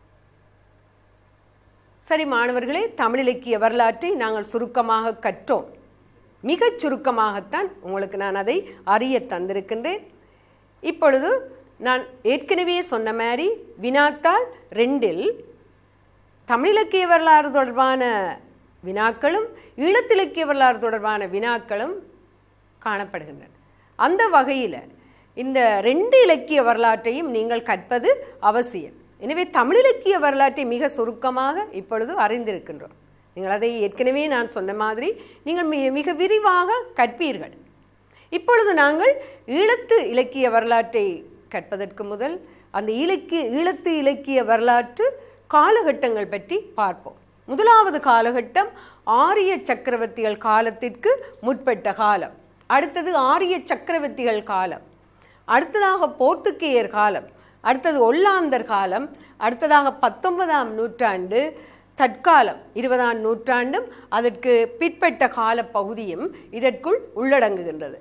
சரி மாணவர்களே தமிழ் இலக்கிய வரலாற்றை நாங்கள் சுருக்கமாக கற்றோம் மிகச் சுருக்கமாகத்தான் உங்களுக்கு நான் அதை அறிய தந்திருக்கின்றேன் இப்பொழுது நான் ஏற்கனவே சொன்ன மாதிரி வினாத்தாள் ரெண்டில் தமிழிலக்கிய வரலாறு தொடர்பான வினாக்களும் ஈழத்திலக்கிய வரலாறு தொடர்பான வினாக்களும் காணப்படுகின்றன அந்த வகையில் இந்த ரெண்டு இலக்கிய வரலாற்றையும் நீங்கள் கற்பது அவசியம் எனவே தமிழிலக்கிய வரலாற்றை மிக சுருக்கமாக இப்பொழுது அறிந்திருக்கின்றோம் நீங்கள் அதை ஏற்கனவே நான் சொன்ன மாதிரி நீங்கள் மி- மிக விரிவாக கற்பீர்கள் இப்பொழுது நாங்கள் ஈழத்து இலக்கிய வரலாற்றை கற்பதற்கு முதல் அந்த இலக்கிய ஈழத்து இலக்கிய வரலாற்று காலகட்டங்கள் பற்றி பார்ப்போம் முதலாவது காலகட்டம் ஆரிய சக்கரவர்த்திகள் காலத்திற்கு முற்பட்ட காலம் அடுத்தது ஆரிய சக்கரவர்த்திகள் காலம் அடுத்ததாக போர்த்துகேயர் காலம் அடுத்தது ஒல்லாந்தர் காலம் அடுத்ததாக பத்தொன்பதாம் நூற்றாண்டு தற்காலம் இருபதாம் நூற்றாண்டும் அதற்கு பிற்பட்ட கால பகுதியும் இதற்குள் உள்ளடங்குகின்றது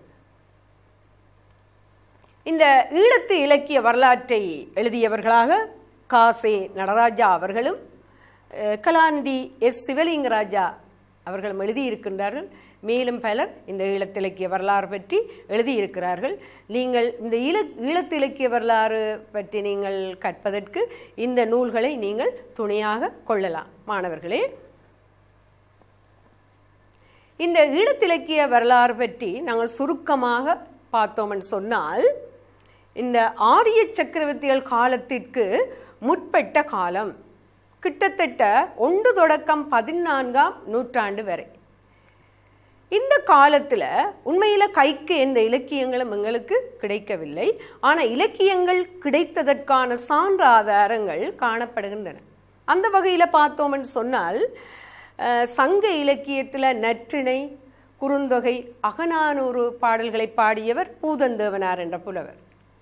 இந்த ஈழத்து இலக்கிய வரலாற்றை எழுதியவர்களாக காசே நடராஜா அவர்களும் அஹ், கலாநிதி எஸ் சிவலிங்கராஜா அவர்களும் எழுதியிருக்கின்றார்கள் மேலும் பலர் இந்த ஈழத்து இலக்கிய வரலாறு பற்றி எழுதியிருக்கிறார்கள் நீங்கள் இந்த ஈழ ஈழத்து இலக்கிய வரலாறு பற்றி நீங்கள் கற்பதற்கு இந்த நூல்களை நீங்கள் துணையாக கொள்ளலாம் மாணவர்களே இந்த ஈழத்திலக்கிய வரலாறு பற்றி நாங்கள் சுருக்கமாக பார்த்தோம்னு சொன்னால் இந்த ஆரிய சக்கரவர்த்திகள் காலத்திற்கு முற்பட்ட காலம் கிட்டத்தட்ட ஒன்று தொடக்கம் பதினான்காம் நூற்றாண்டு வரை இந்த காலத்தில் உண்மையில் கைக்கு எந்த இலக்கியங்களும் எங்களுக்கு கிடைக்கவில்லை ஆனால் இலக்கியங்கள் கிடைத்ததற்கான சான்று ஆதாரங்கள் காணப்படுகின்றன அந்த வகையில் பார்த்தோம்னு சொன்னால் அஹ், சங்க இலக்கியத்தில் நற்றிணை குறுந்தொகை அகநானூறு பாடல்களை பாடியவர் பூதந்தேவனார் என்ற புலவர்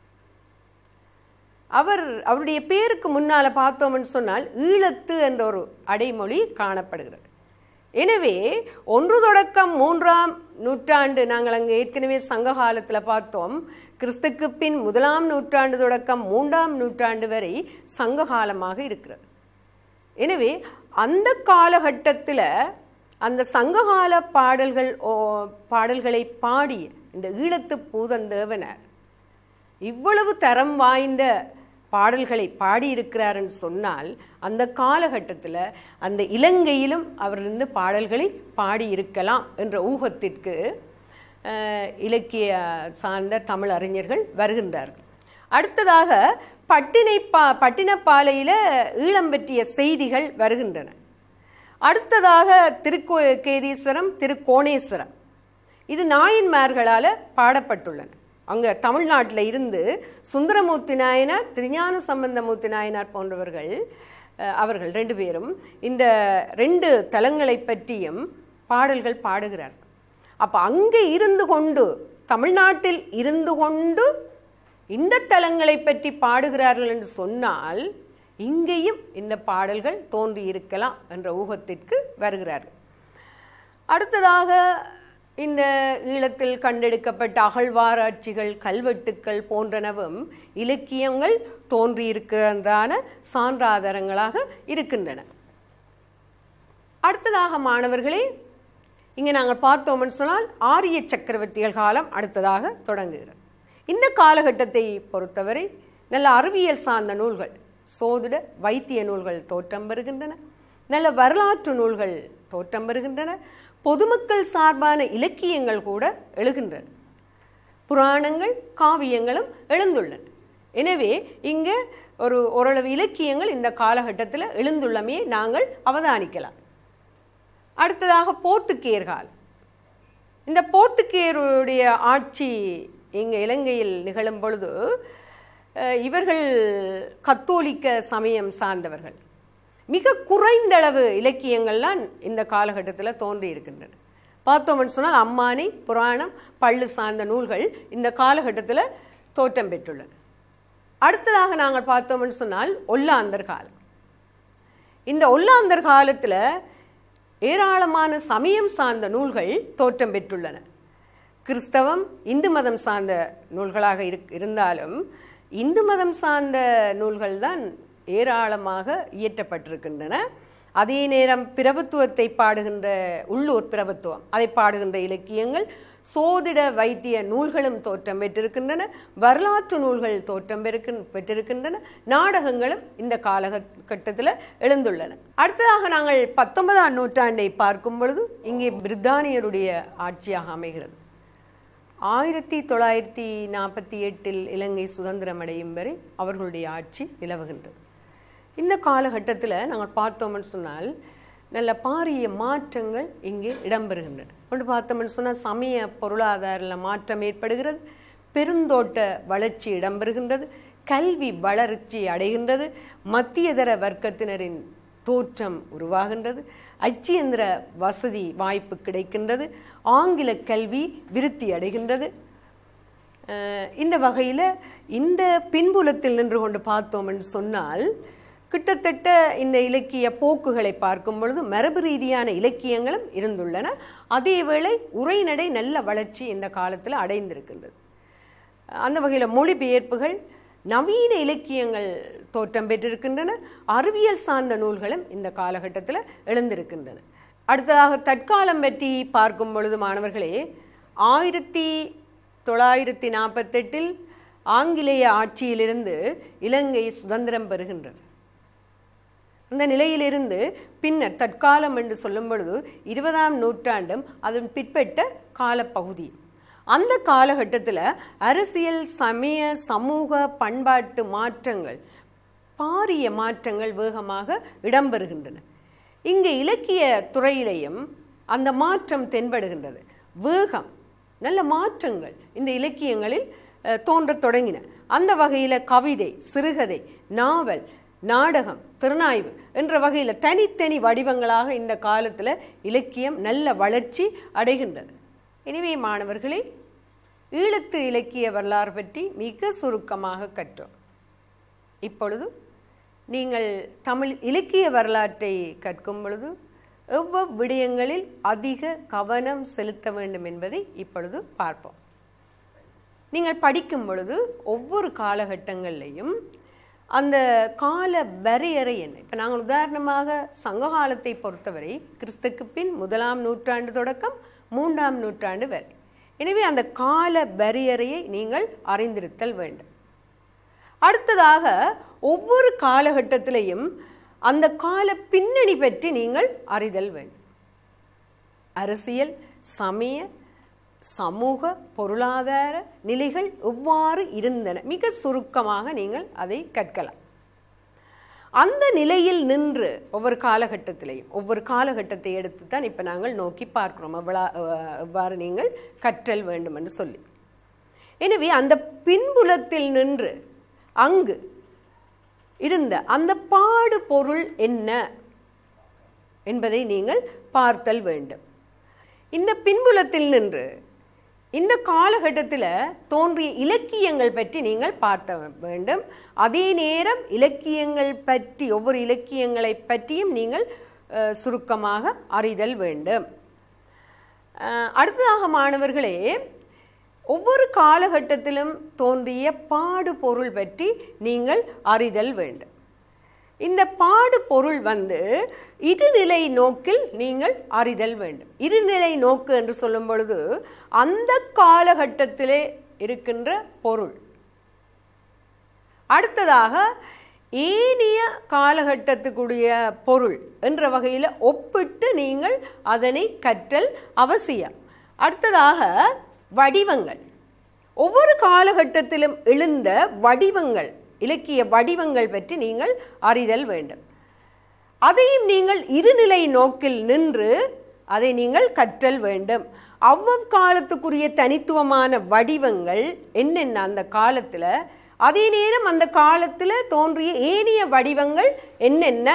அவர் அவருடைய பேருக்கு முன்னால பார்த்தோம்னு சொன்னால் ஈழத்து என்ற ஒரு அடைமொழி காணப்படுகிறது எனவே ஒன்று தொடக்கம் மூன்றாம் நூற்றாண்டு நாங்கள் அங்கே ஏற்கனவே சங்க காலத்தில் பார்த்தோம் கிறிஸ்துக்கு பின் முதலாம் நூற்றாண்டு தொடக்கம் மூன்றாம் நூற்றாண்டு வரை சங்க காலமாக இருக்கிறது எனவே அந்த காலகட்டத்தில் அந்த சங்ககால பாடல்கள் ஓ- பாடல்களை பாடிய இந்த ஈழத்து பூதந்தேவனார் இவ்வளவு தரம் வாய்ந்த பாடல்களை பாடியிருக்கிறாருன்னு சொன்னால் அந்த காலகட்டத்தில் அந்த இலங்கையிலும் அவர் இருந்து பாடல்களை பாடியிருக்கலாம் என்ற ஊகத்திற்கு அஹ், இலக்கிய சார்ந்த தமிழ் அறிஞர்கள் வருகின்றார்கள் அடுத்ததாக பட்டினைப்பா பட்டினப்பாலையில் ஈழம் பற்றிய செய்திகள் வருகின்றன அடுத்ததாக திருக்கோ கேதீஸ்வரம் திருக்கோணேஸ்வரம் இது நாயன்மார்களால் பாடப்பட்டுள்ளன அங்கே தமிழ்நாட்டில் இருந்து சுந்தரமூர்த்தி நாயனார் திருஞான சம்பந்தமூர்த்தி நாயனார் போன்றவர்கள் அஹ், அவர்கள் ரெண்டு பேரும் இந்த ரெண்டு தலங்களை பற்றியும் பாடல்கள் பாடுகிறார்கள் அப்போ அங்கே இருந்து கொண்டு தமிழ்நாட்டில் இருந்து கொண்டு இந்த தலங்களை பற்றி பாடுகிறார்கள் என்று சொன்னால் இங்கேயும் இந்த பாடல்கள் தோன்றியிருக்கலாம் என்ற ஊகத்திற்கு வருகிறார்கள் அடுத்ததாக இந்த ஈழத்தில் கண்டெடுக்கப்பட்ட அகழ்வாராய்ச்சிகள் கல்வெட்டுக்கள் போன்றனவும் இலக்கியங்கள் தோன்றியிருக்கிறதான சான்றாதாரங்களாக இருக்கின்றன அடுத்ததாக மாணவர்களே இங்கே நாங்கள் பார்த்தோம்னு சொன்னால் ஆரிய சக்கரவர்த்திகள் காலம் அடுத்ததாக தொடங்குகிறது இந்த காலகட்டத்தை பொறுத்தவரை நல்ல அறிவியல் சார்ந்த நூல்கள் சோதிட வைத்திய நூல்கள் தோற்றம் பெறுகின்றன நல்ல வரலாற்று நூல்கள் தோற்றம் பெறுகின்றன பொதுமக்கள் சார்பான இலக்கியங்கள் கூட எழுகின்றன புராணங்கள் காவியங்களும் எழுந்துள்ளன எனவே இங்கே ஒரு ஓரளவு இலக்கியங்கள் இந்த காலகட்டத்தில் எழுந்துள்ளமையை நாங்கள் அவதானிக்கலாம் அடுத்ததாக போர்த்துக்கேயர் காலம் இந்த போர்த்துக்கேயருடைய ஆட்சி இங்கே இலங்கையில் நிகழும் பொழுது அஹ், இவர்கள் கத்தோலிக்க சமயம் சார்ந்தவர்கள் மிக குறைந்தளவு இலக்கியங்கள்லாம் இந்த காலகட்டத்தில் தோன்றி இருக்கின்றன பார்த்தோம்னு சொன்னால் அம்மானி புராணம் பள்ளு சார்ந்த நூல்கள் இந்த காலகட்டத்தில் தோற்றம் பெற்றுள்ளன அடுத்ததாக நாங்கள் பார்த்தோம்னு சொன்னால் ஒல்லாந்தர் காலம் இந்த ஒல்லாந்தர் காலத்தில் ஏராளமான சமயம் சார்ந்த நூல்கள் தோற்றம் பெற்றுள்ளன கிறிஸ்தவம் இந்து மதம் சார்ந்த நூல்களாக இருக்- இருந்தாலும் இந்து மதம் சார்ந்த நூல்கள் தான் ஏராளமாக இயற்றப்பட்டிருக்கின்றன அதே நேரம் பிரபுத்துவத்தை பாடுகின்ற உள்ளூர் பிரபுத்துவம் அதை பாடுகின்ற இலக்கியங்கள் சோதிட வைத்திய நூல்களும் தோற்றம் பெற்றிருக்கின்றன வரலாற்று நூல்கள் தோற்றம் பெருக்கின்- பெற்றிருக்கின்றன நாடகங்களும் இந்த காலகட்டத்தில் எழுந்துள்ளன அடுத்ததாக நாங்கள் பத்தொன்பதாம் நூற்றாண்டை பார்க்கும் பொழுது இங்கே பிரித்தானியருடைய ஆட்சியாக அமைகிறது ஆயிரத்தி தொள்ளாயிரத்தி நாற்பத்தி எட்டில் இலங்கை சுதந்திரம் அடையும் வரை அவர்களுடைய ஆட்சி நிலவுகின்றது இந்த காலகட்டத்தில் நாங்கள் பார்த்தோம்னு சொன்னால் நல்ல பாரிய மாற்றங்கள் இங்கே இடம்பெறுகின்றன ஒன்று பார்த்தோம்னு சொன்னால் சமய பொருளாதார மாற்றம் ஏற்படுகிறது பெருந்தோட்ட வளர்ச்சி இடம்பெறுகின்றது கல்வி வளர்ச்சி அடைகின்றது மத்தியதர வர்க்கத்தினரின் தோற்றம் உருவாகின்றது அச்சியந்திர வசதி வாய்ப்பு கிடைக்கின்றது ஆங்கில கல்வி விருத்தி அடைகின்றது அஹ் இந்த வகையில் இந்த பின்புலத்தில் நின்று கொண்டு பார்த்தோம்னு சொன்னால் கிட்டத்தட்ட இந்த இலக்கிய போக்குகளை பார்க்கும் பொழுது மரபு ரீதியான இலக்கியங்களும் இருந்துள்ளன அதேவேளை உரைநடை நல்ல வளர்ச்சி இந்த காலத்தில் அடைந்திருக்கின்றது அந்த வகையில் மொழிபெயர்ப்புகள் நவீன இலக்கியங்கள் தோற்றம் பெற்றிருக்கின்றன அறிவியல் சார்ந்த நூல்களும் இந்த காலகட்டத்தில் எழுந்திருக்கின்றன அடுத்ததாக தற்காலம் பற்றி பார்க்கும் பொழுது மாணவர்களே ஆயிரத்தி தொள்ளாயிரத்தி நாற்பத்தெட்டில் ஆங்கிலேய ஆட்சியிலிருந்து இலங்கை சுதந்திரம் பெறுகின்றது அந்த நிலையிலிருந்து பின்னர் தற்காலம் என்று சொல்லும் பொழுது இருபதாம் நூற்றாண்டும் அதன் பிற்பட்ட காலப்பகுதி அந்த காலகட்டத்தில் அரசியல் சமய சமூக பண்பாட்டு மாற்றங்கள் பாரிய மாற்றங்கள் வேகமாக இடம்பெறுகின்றன இங்கே இலக்கிய துறையிலேயும் அந்த மாற்றம் தென்படுகின்றது வேகம் நல்ல மாற்றங்கள் இந்த இலக்கியங்களில் அஹ், தோன்றத் தொடங்கின அந்த வகையில் கவிதை சிறுகதை நாவல் நாடகம் திறனாய்வு என்ற வகையில் தனித்தனி வடிவங்களாக இந்த காலத்தில் இலக்கியம் நல்ல வளர்ச்சி அடைகின்றது எனவே மாணவர்களே ஈழத்து இலக்கிய வரலாறு பற்றி மிக சுருக்கமாக கற்றோம் இப்பொழுது நீங்கள் தமிழ் இலக்கிய வரலாற்றை கற்கும் பொழுது எவ்வளவு விடயங்களில் அதிக கவனம் செலுத்த வேண்டும் என்பதை இப்பொழுது பார்ப்போம் நீங்கள் படிக்கும் பொழுது ஒவ்வொரு காலகட்டங்கள்லையும் அந்த கால வரையறை என்ன இப்போ நாங்கள் உதாரணமாக சங்க காலத்தை பொறுத்தவரை கிறிஸ்துக்கு பின் முதலாம் நூற்றாண்டு தொடக்கம் மூன்றாம் நூற்றாண்டு வரை எனவே அந்த கால வரையறையை நீங்கள் அறிந்திருத்தல் வேண்டும் அடுத்ததாக ஒவ்வொரு காலகட்டத்திலையும் அந்த கால பின்னணி பற்றி நீங்கள் அறிதல் வேண்டும் அரசியல் சமய சமூக பொருளாதார நிலைகள் எவ்வாறு இருந்தன மிக சுருக்கமாக நீங்கள் அதை கற்கலாம் அந்த நிலையில் நின்று ஒவ்வொரு காலகட்டத்திலையும் ஒவ்வொரு காலகட்டத்தை எடுத்து தான் இப்போ நாங்கள் நோக்கி பார்க்கிறோம் எவ்வளா அஹ், எவ்வாறு நீங்கள் கற்றல் வேண்டும் என்று சொல்லி எனவே அந்த பின்புலத்தில் நின்று அங்கு இருந்த அந்த பாடு பொருள் என்ன என்பதை நீங்கள் பார்த்தல் வேண்டும் இந்த பின்புலத்தில் நின்று இந்த காலகட்டத்தில் தோன்றிய இலக்கியங்கள் பற்றி நீங்கள் பார்த்த வேண்டும் அதே நேரம் இலக்கியங்கள் பற்றி ஒவ்வொரு இலக்கியங்களை பற்றியும் நீங்கள் அஹ், சுருக்கமாக அறிதல் வேண்டும் அஹ், அடுத்ததாக மாணவர்களே ஒவ்வொரு காலகட்டத்திலும் தோன்றிய பாடு பொருள் பற்றி நீங்கள் அறிதல் வேண்டும் இந்த பாடு பொருள் வந்து இருநிலை நோக்கில் நீங்கள் அறிதல் வேண்டும் இருநிலை நோக்கு என்று சொல்லும் பொழுது அந்த காலகட்டத்திலே இருக்கின்ற பொருள் அடுத்ததாக ஏனைய காலகட்டத்துக்குரிய பொருள் என்ற வகையில் ஒப்பிட்டு நீங்கள் அதனை கற்றல் அவசியம் அடுத்ததாக வடிவங்கள் ஒவ்வொரு காலகட்டத்திலும் எழுந்த வடிவங்கள் இலக்கிய வடிவங்கள் பற்றி நீங்கள் அறிதல் வேண்டும் அதையும் நீங்கள் இருநிலை நோக்கில் நின்று அதை நீங்கள் கற்றல் வேண்டும் அவ்வவ் காலத்துக்குரிய தனித்துவமான வடிவங்கள் என்னென்ன அந்த காலத்தில் அதே நேரம் அந்த காலத்தில் தோன்றிய ஏனைய வடிவங்கள் என்னென்ன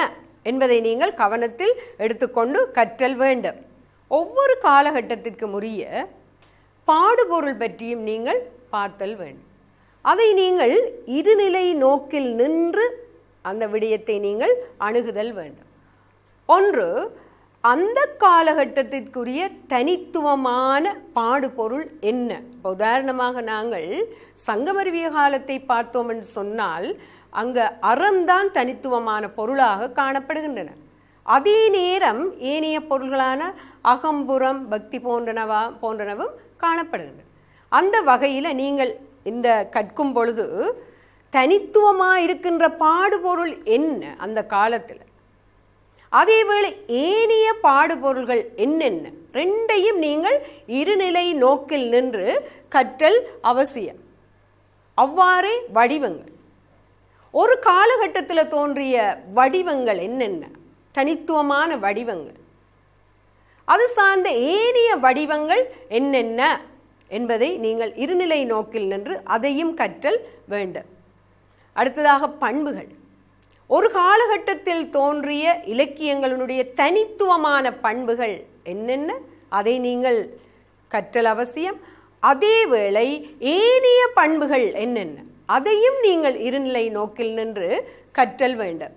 என்பதை நீங்கள் கவனத்தில் எடுத்துக்கொண்டு கற்றல் வேண்டும் ஒவ்வொரு காலகட்டத்திற்கும் உரிய பாடுபொருள் பற்றியும் நீங்கள் பார்த்தல் வேண்டும் அதை நீங்கள் இருநிலை நோக்கில் நின்று அந்த விடயத்தை நீங்கள் அணுகுதல் வேண்டும் ஒன்று அந்த காலகட்டத்திற்குரிய தனித்துவமான பாடுபொருள் என்ன இப்போ உதாரணமாக நாங்கள் சங்கமருவிய காலத்தை பார்த்தோம் என்று சொன்னால் அங்க அறம்தான் தனித்துவமான பொருளாக காணப்படுகின்றன அதே நேரம் ஏனைய பொருள்களான அகம்புறம் பக்தி போன்றனவா போன்றனவும் காணப்படுகின்றன அந்த வகையில் நீங்கள் இந்த கற்கும் பொழுது தனித்துவமாக இருக்கின்ற பாடுபொருள் என்ன அந்த காலத்தில் அதேவேளை ஏனைய பாடுபொருள்கள் என்னென்ன ரெண்டையும் நீங்கள் இருநிலை நோக்கில் நின்று கற்றல் அவசியம் அவ்வாறே வடிவங்கள் ஒரு காலகட்டத்தில் தோன்றிய வடிவங்கள் என்னென்ன தனித்துவமான வடிவங்கள் அது சார்ந்த ஏனைய வடிவங்கள் என்னென்ன என்பதை நீங்கள் இருநிலை நோக்கில் நின்று அதையும் கற்றல் வேண்டும் அடுத்ததாக பண்புகள் ஒரு காலகட்டத்தில் தோன்றிய இலக்கியங்களுடைய தனித்துவமான பண்புகள் என்னென்ன அதை நீங்கள் கற்றல் அவசியம் அதேவேளை ஏனைய பண்புகள் என்னென்ன அதையும் நீங்கள் இருநிலை நோக்கில் நின்று கற்றல் வேண்டும்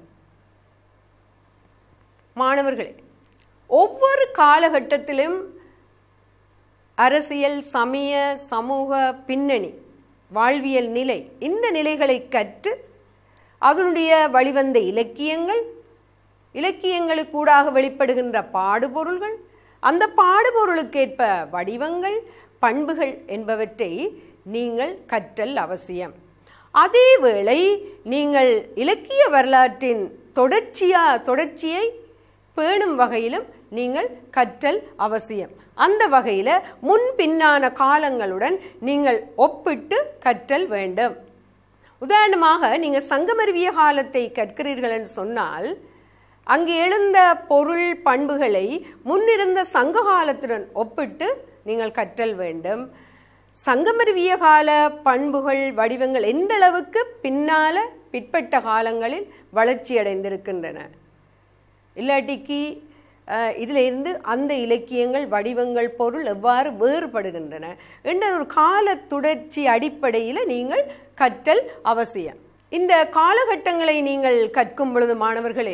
மாணவர்களே ஒவ்வொரு காலகட்டத்திலும் அரசியல் சமய சமூக பின்னணி வாழ்வியல் நிலை இந்த நிலைகளை கற்று அதனுடைய வழிவந்த இலக்கியங்கள் இலக்கியங்களுக்கூடாக வெளிப்படுகின்ற பாடுபொருள்கள் அந்த பாடுபொருளுக்கேற்ப வடிவங்கள் பண்புகள் என்பவற்றை நீங்கள் கற்றல் அவசியம் அதேவேளை நீங்கள் இலக்கிய வரலாற்றின் தொடர்ச்சியா தொடர்ச்சியை பேணும் வகையிலும் நீங்கள் கற்றல் அவசியம் அந்த வகையில் முன்பின்னான காலங்களுடன் நீங்கள் ஒப்பிட்டு கற்றல் வேண்டும் உதாரணமாக நீங்கள் சங்கமருவிய காலத்தை கற்கிறீர்கள் என்று சொன்னால் அங்கு எழுந்த பொருள் பண்புகளை முன்னிருந்த சங்க காலத்துடன் ஒப்பிட்டு நீங்கள் கற்றல் வேண்டும் சங்கமருவிய கால பண்புகள் வடிவங்கள் எந்த அளவுக்கு பின்னால பிற்பட்ட காலங்களில் வளர்ச்சி அடைந்திருக்கின்றன இல்லாட்டிக்கு இதில் இருந்து அந்த இலக்கியங்கள் வடிவங்கள் பொருள் எவ்வாறு வேறுபடுகின்றன என்ற ஒரு கால தொடர்ச்சி அடிப்படையில் நீங்கள் கற்றல் அவசியம் இந்த காலகட்டங்களை நீங்கள் கற்கும் பொழுது மாணவர்களே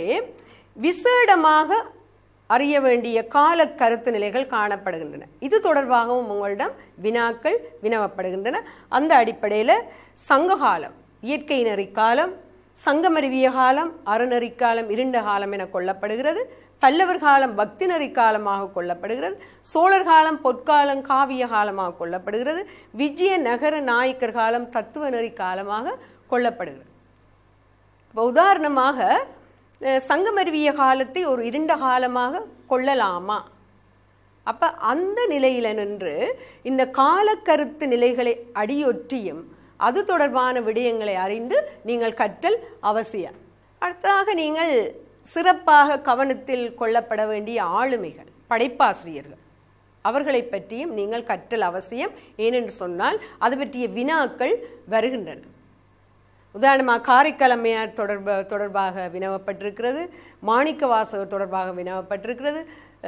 விசேடமாக அறிய வேண்டிய கால கருத்து நிலைகள் காணப்படுகின்றன இது தொடர்பாகவும் உங்களிடம் வினாக்கள் வினவப்படுகின்றன அந்த அடிப்படையில் சங்ககாலம் இயற்கை நெறி காலம் சங்கமருவிய காலம் அறநெறி காலம் இருண்ட காலம் என கொள்ளப்படுகிறது பல்லவர் காலம் பக்தி நெறி காலமாக கொள்ளப்படுகிறது சோழர் காலம் பொற்காலம் காவிய காலமாக கொள்ளப்படுகிறது விஜய நகர நாயக்கர் காலம் தத்துவ நெறி காலமாக கொள்ளப்படுகிறது இப்போ உதாரணமாக சங்கமருவிய காலத்தை ஒரு இருண்ட காலமாக கொள்ளலாமா அப்ப அந்த நிலையில நின்று இந்த காலக்கருத்து நிலைகளை அடியொற்றியும் அது தொடர்பான விடயங்களை அறிந்து நீங்கள் கற்றல் அவசியம் அடுத்ததாக நீங்கள் சிறப்பாக கவனத்தில் கொள்ளப்பட வேண்டிய ஆளுமைகள் படைப்பாசிரியர்கள் அவர்களை பற்றியும் நீங்கள் கற்றல் அவசியம் ஏனென்று சொன்னால் அது பற்றிய வினாக்கள் வருகின்றன உதாரணமாக காரைக்கிழமையார் தொடர்ப தொடர்பாக வினவப்பட்டிருக்கிறது மாணிக்க வாசகர் தொடர்பாக வினவப்பட்டிருக்கிறது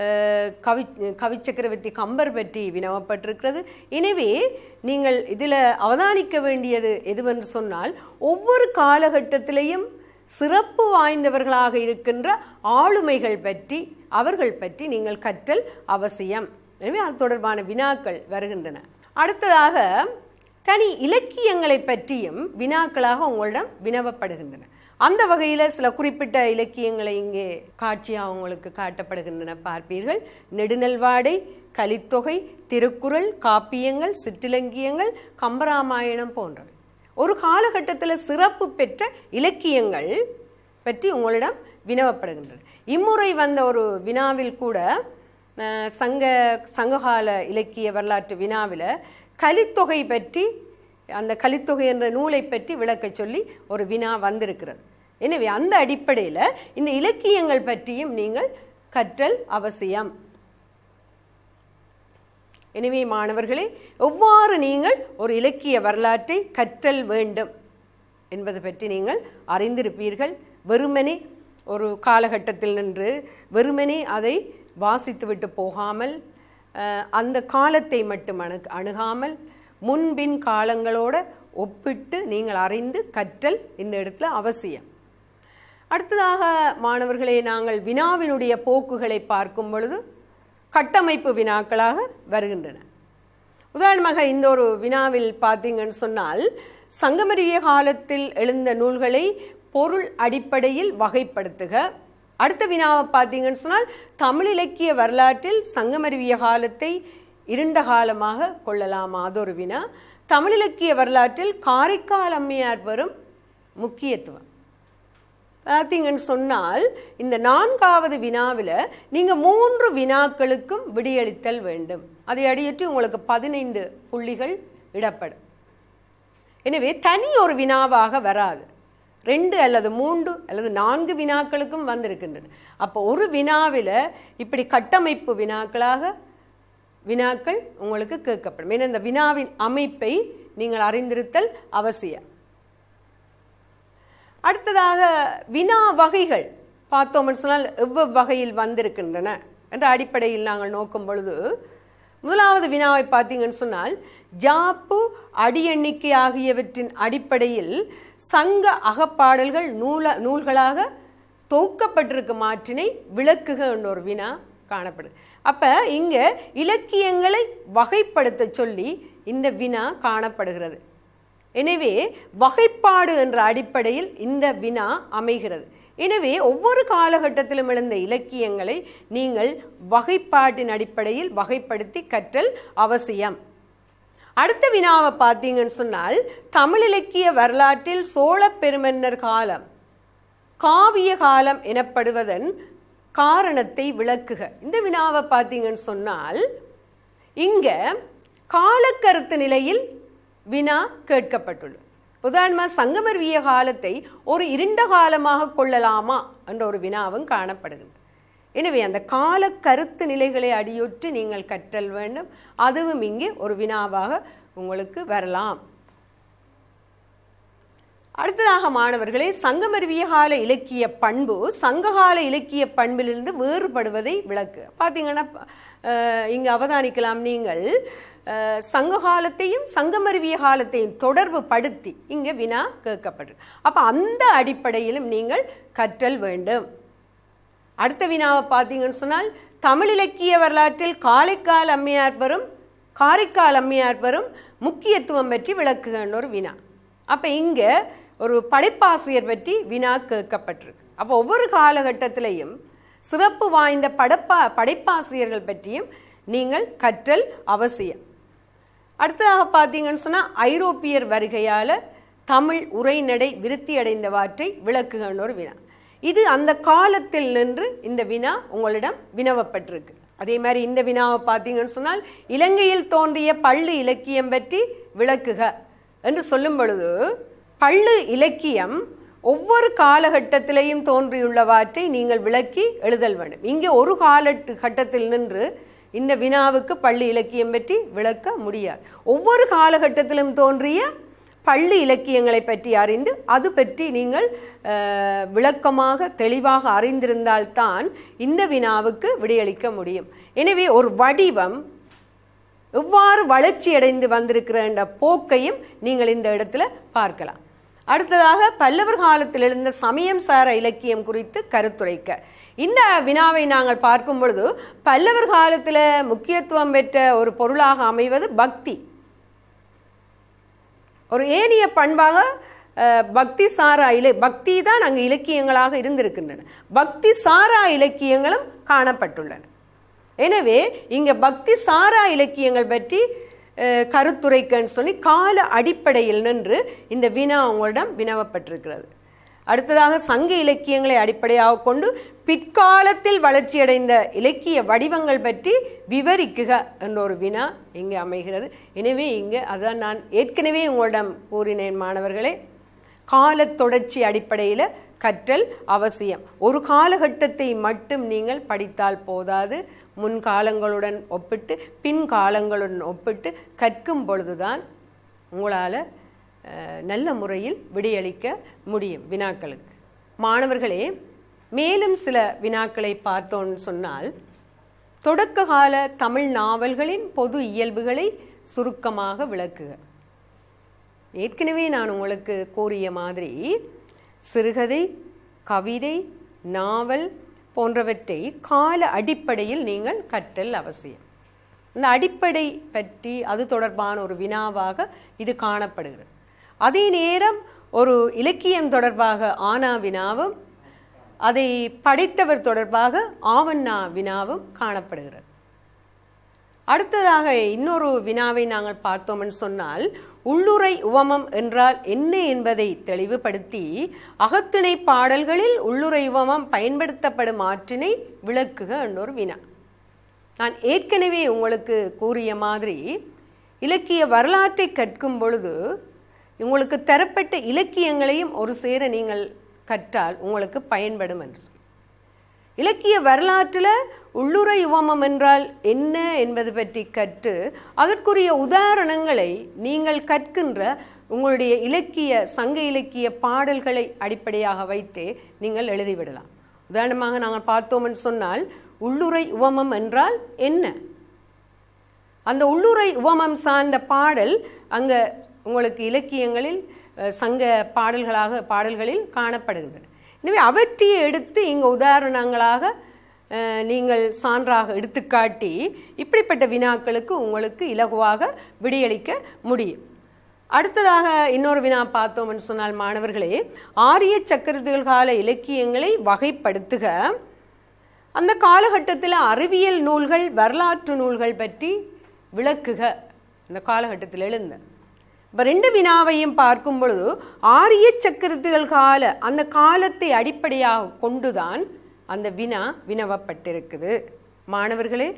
கவி கவிச்சக்கரவர்த்தி கம்பர் பற்றி வினவப்பட்டிருக்கிறது எனவே நீங்கள் இதில் அவதானிக்க வேண்டியது எதுவென்று சொன்னால் ஒவ்வொரு காலகட்டத்திலையும் சிறப்பு வாய்ந்தவர்களாக இருக்கின்ற ஆளுமைகள் பற்றி அவர்கள் பற்றி நீங்கள் கற்றல் அவசியம் எனவே அது தொடர்பான வினாக்கள் வருகின்றன அடுத்ததாக தனி இலக்கியங்களை பற்றியும் வினாக்களாக உங்களிடம் வினவப்படுகின்றன அந்த வகையில் சில குறிப்பிட்ட இலக்கியங்களை இங்கே காட்சியாக உங்களுக்கு காட்டப்படுகின்றன பார்ப்பீர்கள் நெடுநல்வாடை கலித்தொகை திருக்குறள் காப்பியங்கள் சிற்றிலங்கியங்கள் கம்பராமாயணம் போன்றவை ஒரு காலகட்டத்தில் சிறப்பு பெற்ற இலக்கியங்கள் பற்றி உங்களிடம் வினவப்படுகின்றன இம்முறை வந்த ஒரு வினாவில் கூட சங்க சங்ககால இலக்கிய வரலாற்று வினாவில் கலித்தொகை பற்றி அந்த கலித்தொகை என்ற நூலை பற்றி விளக்க சொல்லி ஒரு வினா வந்திருக்கிறது எனவே அந்த அடிப்படையில் இந்த இலக்கியங்கள் பற்றியும் நீங்கள் கற்றல் அவசியம் எனவே மாணவர்களே எவ்வாறு நீங்கள் ஒரு இலக்கிய வரலாற்றை கற்றல் வேண்டும் என்பது பற்றி நீங்கள் அறிந்திருப்பீர்கள் வெறுமனே ஒரு காலகட்டத்தில் நின்று வெறுமனே அதை வாசித்துவிட்டு போகாமல் அஹ், அந்த காலத்தை மட்டும் அணு அணுகாமல் முன்பின் காலங்களோட ஒப்பிட்டு நீங்கள் அறிந்து கற்றல் இந்த இடத்துல அவசியம் அடுத்ததாக மாணவர்களே நாங்கள் வினாவினுடைய போக்குகளை பார்க்கும் பொழுது கட்டமைப்பு வினாக்களாக வருகின்றன உதாரணமாக இந்த ஒரு வினாவில் பார்த்தீங்கன்னு சொன்னால் சங்கமறிவிய காலத்தில் எழுந்த நூல்களை பொருள் அடிப்படையில் வகைப்படுத்துக அடுத்த வினாவை பார்த்தீங்கன்னு சொன்னால் தமிழ் இலக்கிய வரலாற்றில் சங்கமறிவிய காலத்தை இருண்ட காலமாக கொள்ளலாமா அது ஒரு வினா தமிழ் இலக்கிய வரலாற்றில் காரைக்கால் அம்மையார் வரும் முக்கியத்துவம் பார்த்தீங்கன்னு சொன்னால் இந்த நான்காவது வினாவில் நீங்கள் மூன்று வினாக்களுக்கும் விடியளித்தல் வேண்டும் அதை அடியற்றி உங்களுக்கு பதினைந்து புள்ளிகள் இடப்படும் எனவே தனி ஒரு வினாவாக வராது ரெண்டு அல்லது மூன்று அல்லது நான்கு வினாக்களுக்கும் வந்திருக்கின்றன அப்போ ஒரு வினாவில் இப்படி கட்டமைப்பு வினாக்களாக வினாக்கள் உங்களுக்கு கேட்கப்படும் ஏன்னா இந்த வினாவின் அமைப்பை நீங்கள் அறிந்திருத்தல் அவசியம் அடுத்ததாக வினா வகைகள் பார்த்தோம்னு சொன்னால் எவ்வளவு வகையில் வந்திருக்கின்றன என்ற அடிப்படையில் நாங்கள் நோக்கும் பொழுது முதலாவது வினாவை பார்த்தீங்கன்னு சொன்னால் ஜாப்பு அடி எண்ணிக்கை ஆகியவற்றின் அடிப்படையில் சங்க அகப்பாடல்கள் நூல நூல்களாக தொகுக்கப்பட்டிருக்கும் மாற்றினை விளக்குக என்ற ஒரு வினா காணப்படுது அப்ப இங்க இலக்கியங்களை வகைப்படுத்த சொல்லி இந்த வினா காணப்படுகிறது எனவே வகைப்பாடு என்ற அடிப்படையில் இந்த வினா அமைகிறது எனவே ஒவ்வொரு காலகட்டத்திலும் எழுந்த இலக்கியங்களை நீங்கள் வகைப்பாட்டின் அடிப்படையில் வகைப்படுத்தி கற்றல் அவசியம் அடுத்த வினாவை பார்த்தீங்கன்னு சொன்னால் தமிழ் இலக்கிய வரலாற்றில் சோழ பெருமன்னர் காலம் காவிய காலம் எனப்படுவதன் காரணத்தை விளக்குக இந்த வினாவை பார்த்தீங்கன்னு சொன்னால் இங்க காலக்கருத்து நிலையில் வினா கேட்கப்பட்டுள்ளது உதாரணமாக சங்கமர்விய காலத்தை ஒரு இருண்ட காலமாக கொள்ளலாமா என்ற ஒரு வினாவும் காணப்படுகிறது எனவே அந்த கால கருத்து நிலைகளை அடியொற்றி நீங்கள் கற்றல் வேண்டும் அதுவும் இங்கே ஒரு வினாவாக உங்களுக்கு வரலாம் அடுத்ததாக மாணவர்களே சங்கமருவிய கால இலக்கிய பண்பு சங்ககால இலக்கிய பண்பிலிருந்து வேறுபடுவதை விளக்கு பார்த்தீங்கன்னா அஹ், இங்கு அவதானிக்கலாம் நீங்கள் அஹ், சங்க காலத்தையும் சங்கமருவிய காலத்தையும் தொடர்பு படுத்தி இங்கே வினா கேட்கப்படுது அப்போ அந்த அடிப்படையிலும் நீங்கள் கற்றல் வேண்டும் அடுத்த வினாவை பார்த்தீங்கன்னு சொன்னால் தமிழ் இலக்கிய வரலாற்றில் காரைக்கால் அம்மையார் வரும் காரைக்கால் அம்மையார் வரும் முக்கியத்துவம் பற்றி விளக்குகன்னு ஒரு வினா அப்போ இங்கே ஒரு படைப்பாசிரியர் பற்றி வினா கேட்கப்பட்டிருக்கு அப்போ ஒவ்வொரு காலகட்டத்திலையும் சிறப்பு வாய்ந்த படப்பா படைப்பாசிரியர்கள் பற்றியும் நீங்கள் கற்றல் அவசியம் அடுத்ததாக பார்த்தீங்கன்னு சொன்னால் ஐரோப்பியர் வருகையால் தமிழ் உரைநடை விருத்தி அடைந்தவாற்றை விளக்குகன்னு ஒரு வினா இது அந்த காலத்தில் நின்று இந்த வினா உங்களிடம் வினவப்பட்டிருக்கு அதே மாதிரி இந்த வினாவை பார்த்தீங்கன்னு சொன்னால் இலங்கையில் தோன்றிய பள்ளு இலக்கியம் பற்றி விளக்குக என்று சொல்லும் பொழுது பள்ளு இலக்கியம் ஒவ்வொரு காலகட்டத்திலையும் தோன்றியுள்ளவற்றை நீங்கள் விளக்கி எழுதல் வேண்டும் இங்கே ஒரு கால கட்டத்தில் நின்று இந்த வினாவுக்கு பள்ளி இலக்கியம் பற்றி விளக்க முடியாது ஒவ்வொரு காலகட்டத்திலும் தோன்றிய பள்ளி இலக்கியங்களை பற்றி அறிந்து அது பற்றி நீங்கள் அஹ், விளக்கமாக தெளிவாக அறிந்திருந்தால்தான் இந்த வினாவுக்கு விடையளிக்க முடியும் எனவே ஒரு வடிவம் எவ்வாறு வளர்ச்சி அடைந்து வந்திருக்கிற என்ற போக்கையும் நீங்கள் இந்த இடத்துல பார்க்கலாம் அடுத்ததாக பல்லவர் காலத்தில் எழுந்த சமயம் சார இலக்கியம் குறித்து கருத்துரைக்க இந்த வினாவை நாங்கள் பார்க்கும் பொழுது பல்லவர் காலத்தில் முக்கியத்துவம் பெற்ற ஒரு பொருளாக அமைவது பக்தி ஒரு ஏனிய பண்பாக அஹ், பக்தி சாரா இலை பக்தி தான் அங்கு இலக்கியங்களாக இருந்திருக்கின்றன பக்தி சாரா இலக்கியங்களும் காணப்பட்டுள்ளன எனவே இங்க பக்தி சாரா இலக்கியங்கள் பற்றி அஹ், கருத்துரைக்கன்னு சொல்லி கால அடிப்படையில் நின்று இந்த வினா உங்களிடம் வினவப்பட்டிருக்கிறது அடுத்ததாக சங்க இலக்கியங்களை அடிப்படையாக கொண்டு பிற்காலத்தில் வளர்ச்சியடைந்த இலக்கிய வடிவங்கள் பற்றி விவரிக்குக என்ற ஒரு வினா இங்கே அமைகிறது எனவே இங்கே அதான் நான் ஏற்கனவே உங்களிடம் கூறினேன் மாணவர்களே காலத் தொடர்ச்சி அடிப்படையில் கற்றல் அவசியம் ஒரு காலகட்டத்தை மட்டும் நீங்கள் படித்தால் போதாது முன்காலங்களுடன் ஒப்பிட்டு பின் காலங்களுடன் ஒப்பிட்டு கற்கும் பொழுதுதான் உங்களால் அஹ், நல்ல முறையில் விடையளிக்க முடியும் வினாக்களுக்கு மாணவர்களே மேலும் சில வினாக்களை பார்த்தோன்னு சொன்னால் தொடக்க கால தமிழ் நாவல்களின் பொது இயல்புகளை சுருக்கமாக விளக்குக ஏற்கனவே நான் உங்களுக்கு கூறிய மாதிரி சிறுகதை கவிதை நாவல் போன்றவற்றை கால அடிப்படையில் நீங்கள் கற்றல் அவசியம் இந்த அடிப்படை பற்றி அது தொடர்பான ஒரு வினாவாக இது காணப்படுகிறது அதே நேரம் ஒரு இலக்கியம் தொடர்பாக ஆனா வினாவும் அதை படைத்தவர் தொடர்பாக ஆவண்ணா வினாவும் காணப்படுகிறது அடுத்ததாக இன்னொரு வினாவை நாங்கள் பார்த்தோம்னு சொன்னால் உள்ளுரை உவமம் என்றால் என்ன என்பதை தெளிவுபடுத்தி அகத்திணை பாடல்களில் உள்ளுரை உவமம் பயன்படுத்தப்படும் ஆற்றினை விளக்குக എന്നொரு வினா நான் ஏற்கனவே உங்களுக்கு கூறிய மாதிரி இலக்கிய வரலாற்றை கற்கும் பொழுது உங்களுக்கு தரப்பட்ட இலக்கியங்களையும் ஒரு சேர நீங்கள் கற்றால் உங்களுக்கு பயன்படும் என்று சொல்லி. இலக்கிய வரலாற்றில் உள்ளுரை உவமம் என்றால் என்ன என்பது பற்றி கற்று அதற்குரிய உதாரணங்களை நீங்கள் கற்கின்ற உங்களுடைய இலக்கிய சங்க இலக்கிய பாடல்களை அடிப்படையாக வைத்தே நீங்கள் எழுதிவிடலாம் உதாரணமாக நாங்கள் பார்த்தோம்னு சொன்னால் உள்ளுரை உவமம் என்றால் என்ன அந்த உள்ளுரை உவமம் சார்ந்த பாடல் அங்க உங்களுக்கு இலக்கியங்களில் அஹ், சங்க பாடல்களாக பாடல்களில் காணப்படுகின்றன எனவே அவற்றையே எடுத்து இங்கு உதாரணங்களாக அஹ், நீங்கள் சான்றாக எடுத்துக்காட்டி இப்படிப்பட்ட வினாக்களுக்கு உங்களுக்கு இலகுவாக விடியளிக்க முடியும் அடுத்ததாக இன்னொரு வினா பார்த்தோம்னு சொன்னால் மாணவர்களே ஆரிய சக்கரவர்த்திகள் கால இலக்கியங்களை வகைப்படுத்துக அந்த காலகட்டத்தில் அறிவியல் நூல்கள் வரலாற்று நூல்கள் பற்றி விளக்குக அந்த காலகட்டத்தில் எழுந்த இப்போ ரெண்டு வினாவையும் பார்க்கும் பொழுது ஆரிய சக்கரவர்த்திகள் கால அந்த காலத்தை அடிப்படையாக கொண்டுதான் அந்த வினா வினவப்பட்டிருக்குது மாணவர்களே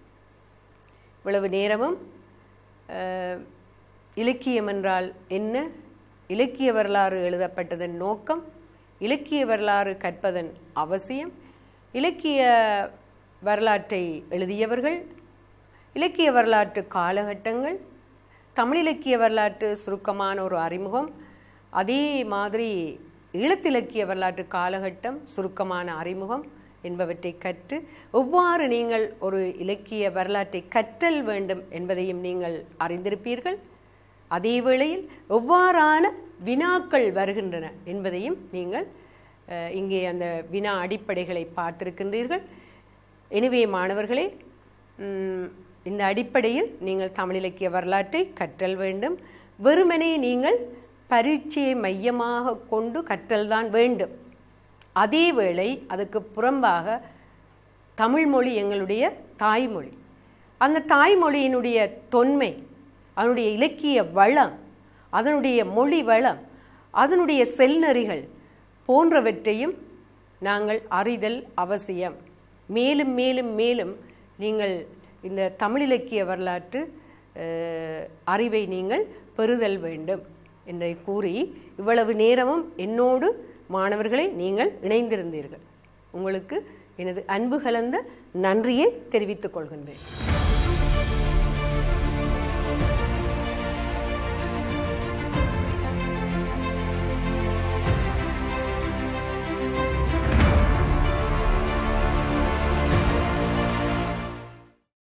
இவ்வளவு நேரமும் அஹ், இலக்கியம் என்றால் என்ன இலக்கிய வரலாறு எழுதப்பட்டதன் நோக்கம் இலக்கிய வரலாறு கற்பதன் அவசியம் இலக்கிய வரலாற்றை எழுதியவர்கள் இலக்கிய வரலாற்று காலகட்டங்கள் தமிழ் இலக்கிய வரலாற்று சுருக்கமான ஒரு அறிமுகம் அதே மாதிரி ஈழத்திலக்கிய வரலாற்று காலகட்டம் சுருக்கமான அறிமுகம் என்பவற்றை கற்று எவ்வாறு நீங்கள் ஒரு இலக்கிய வரலாற்றை கற்றல் வேண்டும் என்பதையும் நீங்கள் அறிந்திருப்பீர்கள் அதே வேளையில் எவ்வாறான வினாக்கள் வருகின்றன என்பதையும் நீங்கள் அஹ், இங்கே அந்த வினா அடிப்படைகளை பார்த்திருக்கின்றீர்கள் எனவே மாணவர்களே ம், இந்த அடிப்படையில் நீங்கள் தமிழ் இலக்கிய வரலாற்றை கற்றல் வேண்டும் வெறுமனே நீங்கள் பரீட்சையை மையமாக கொண்டு கற்றல்தான் வேண்டும் அதே வேளை அதுக்கு புறம்பாக தமிழ் மொழி எங்களுடைய தாய்மொழி அந்த தாய்மொழியினுடைய தொன்மை அதனுடைய இலக்கிய வளம் அதனுடைய மொழி வளம் அதனுடைய செல்நெறிகள் போன்றவற்றையும் நாங்கள் அறிதல் அவசியம் மேலும் மேலும் மேலும் நீங்கள் இந்த தமிழ் இலக்கிய வரலாற்று அஹ், அறிவை நீங்கள் பெறுதல் வேண்டும் என்றை கூறி இவ்வளவு நேரமும் என்னோடு மாணவர்களை நீங்கள் இணைந்திருந்தீர்கள் உங்களுக்கு எனது அன்பு கலந்த நன்றியை தெரிவித்துக் கொள்கின்றேன்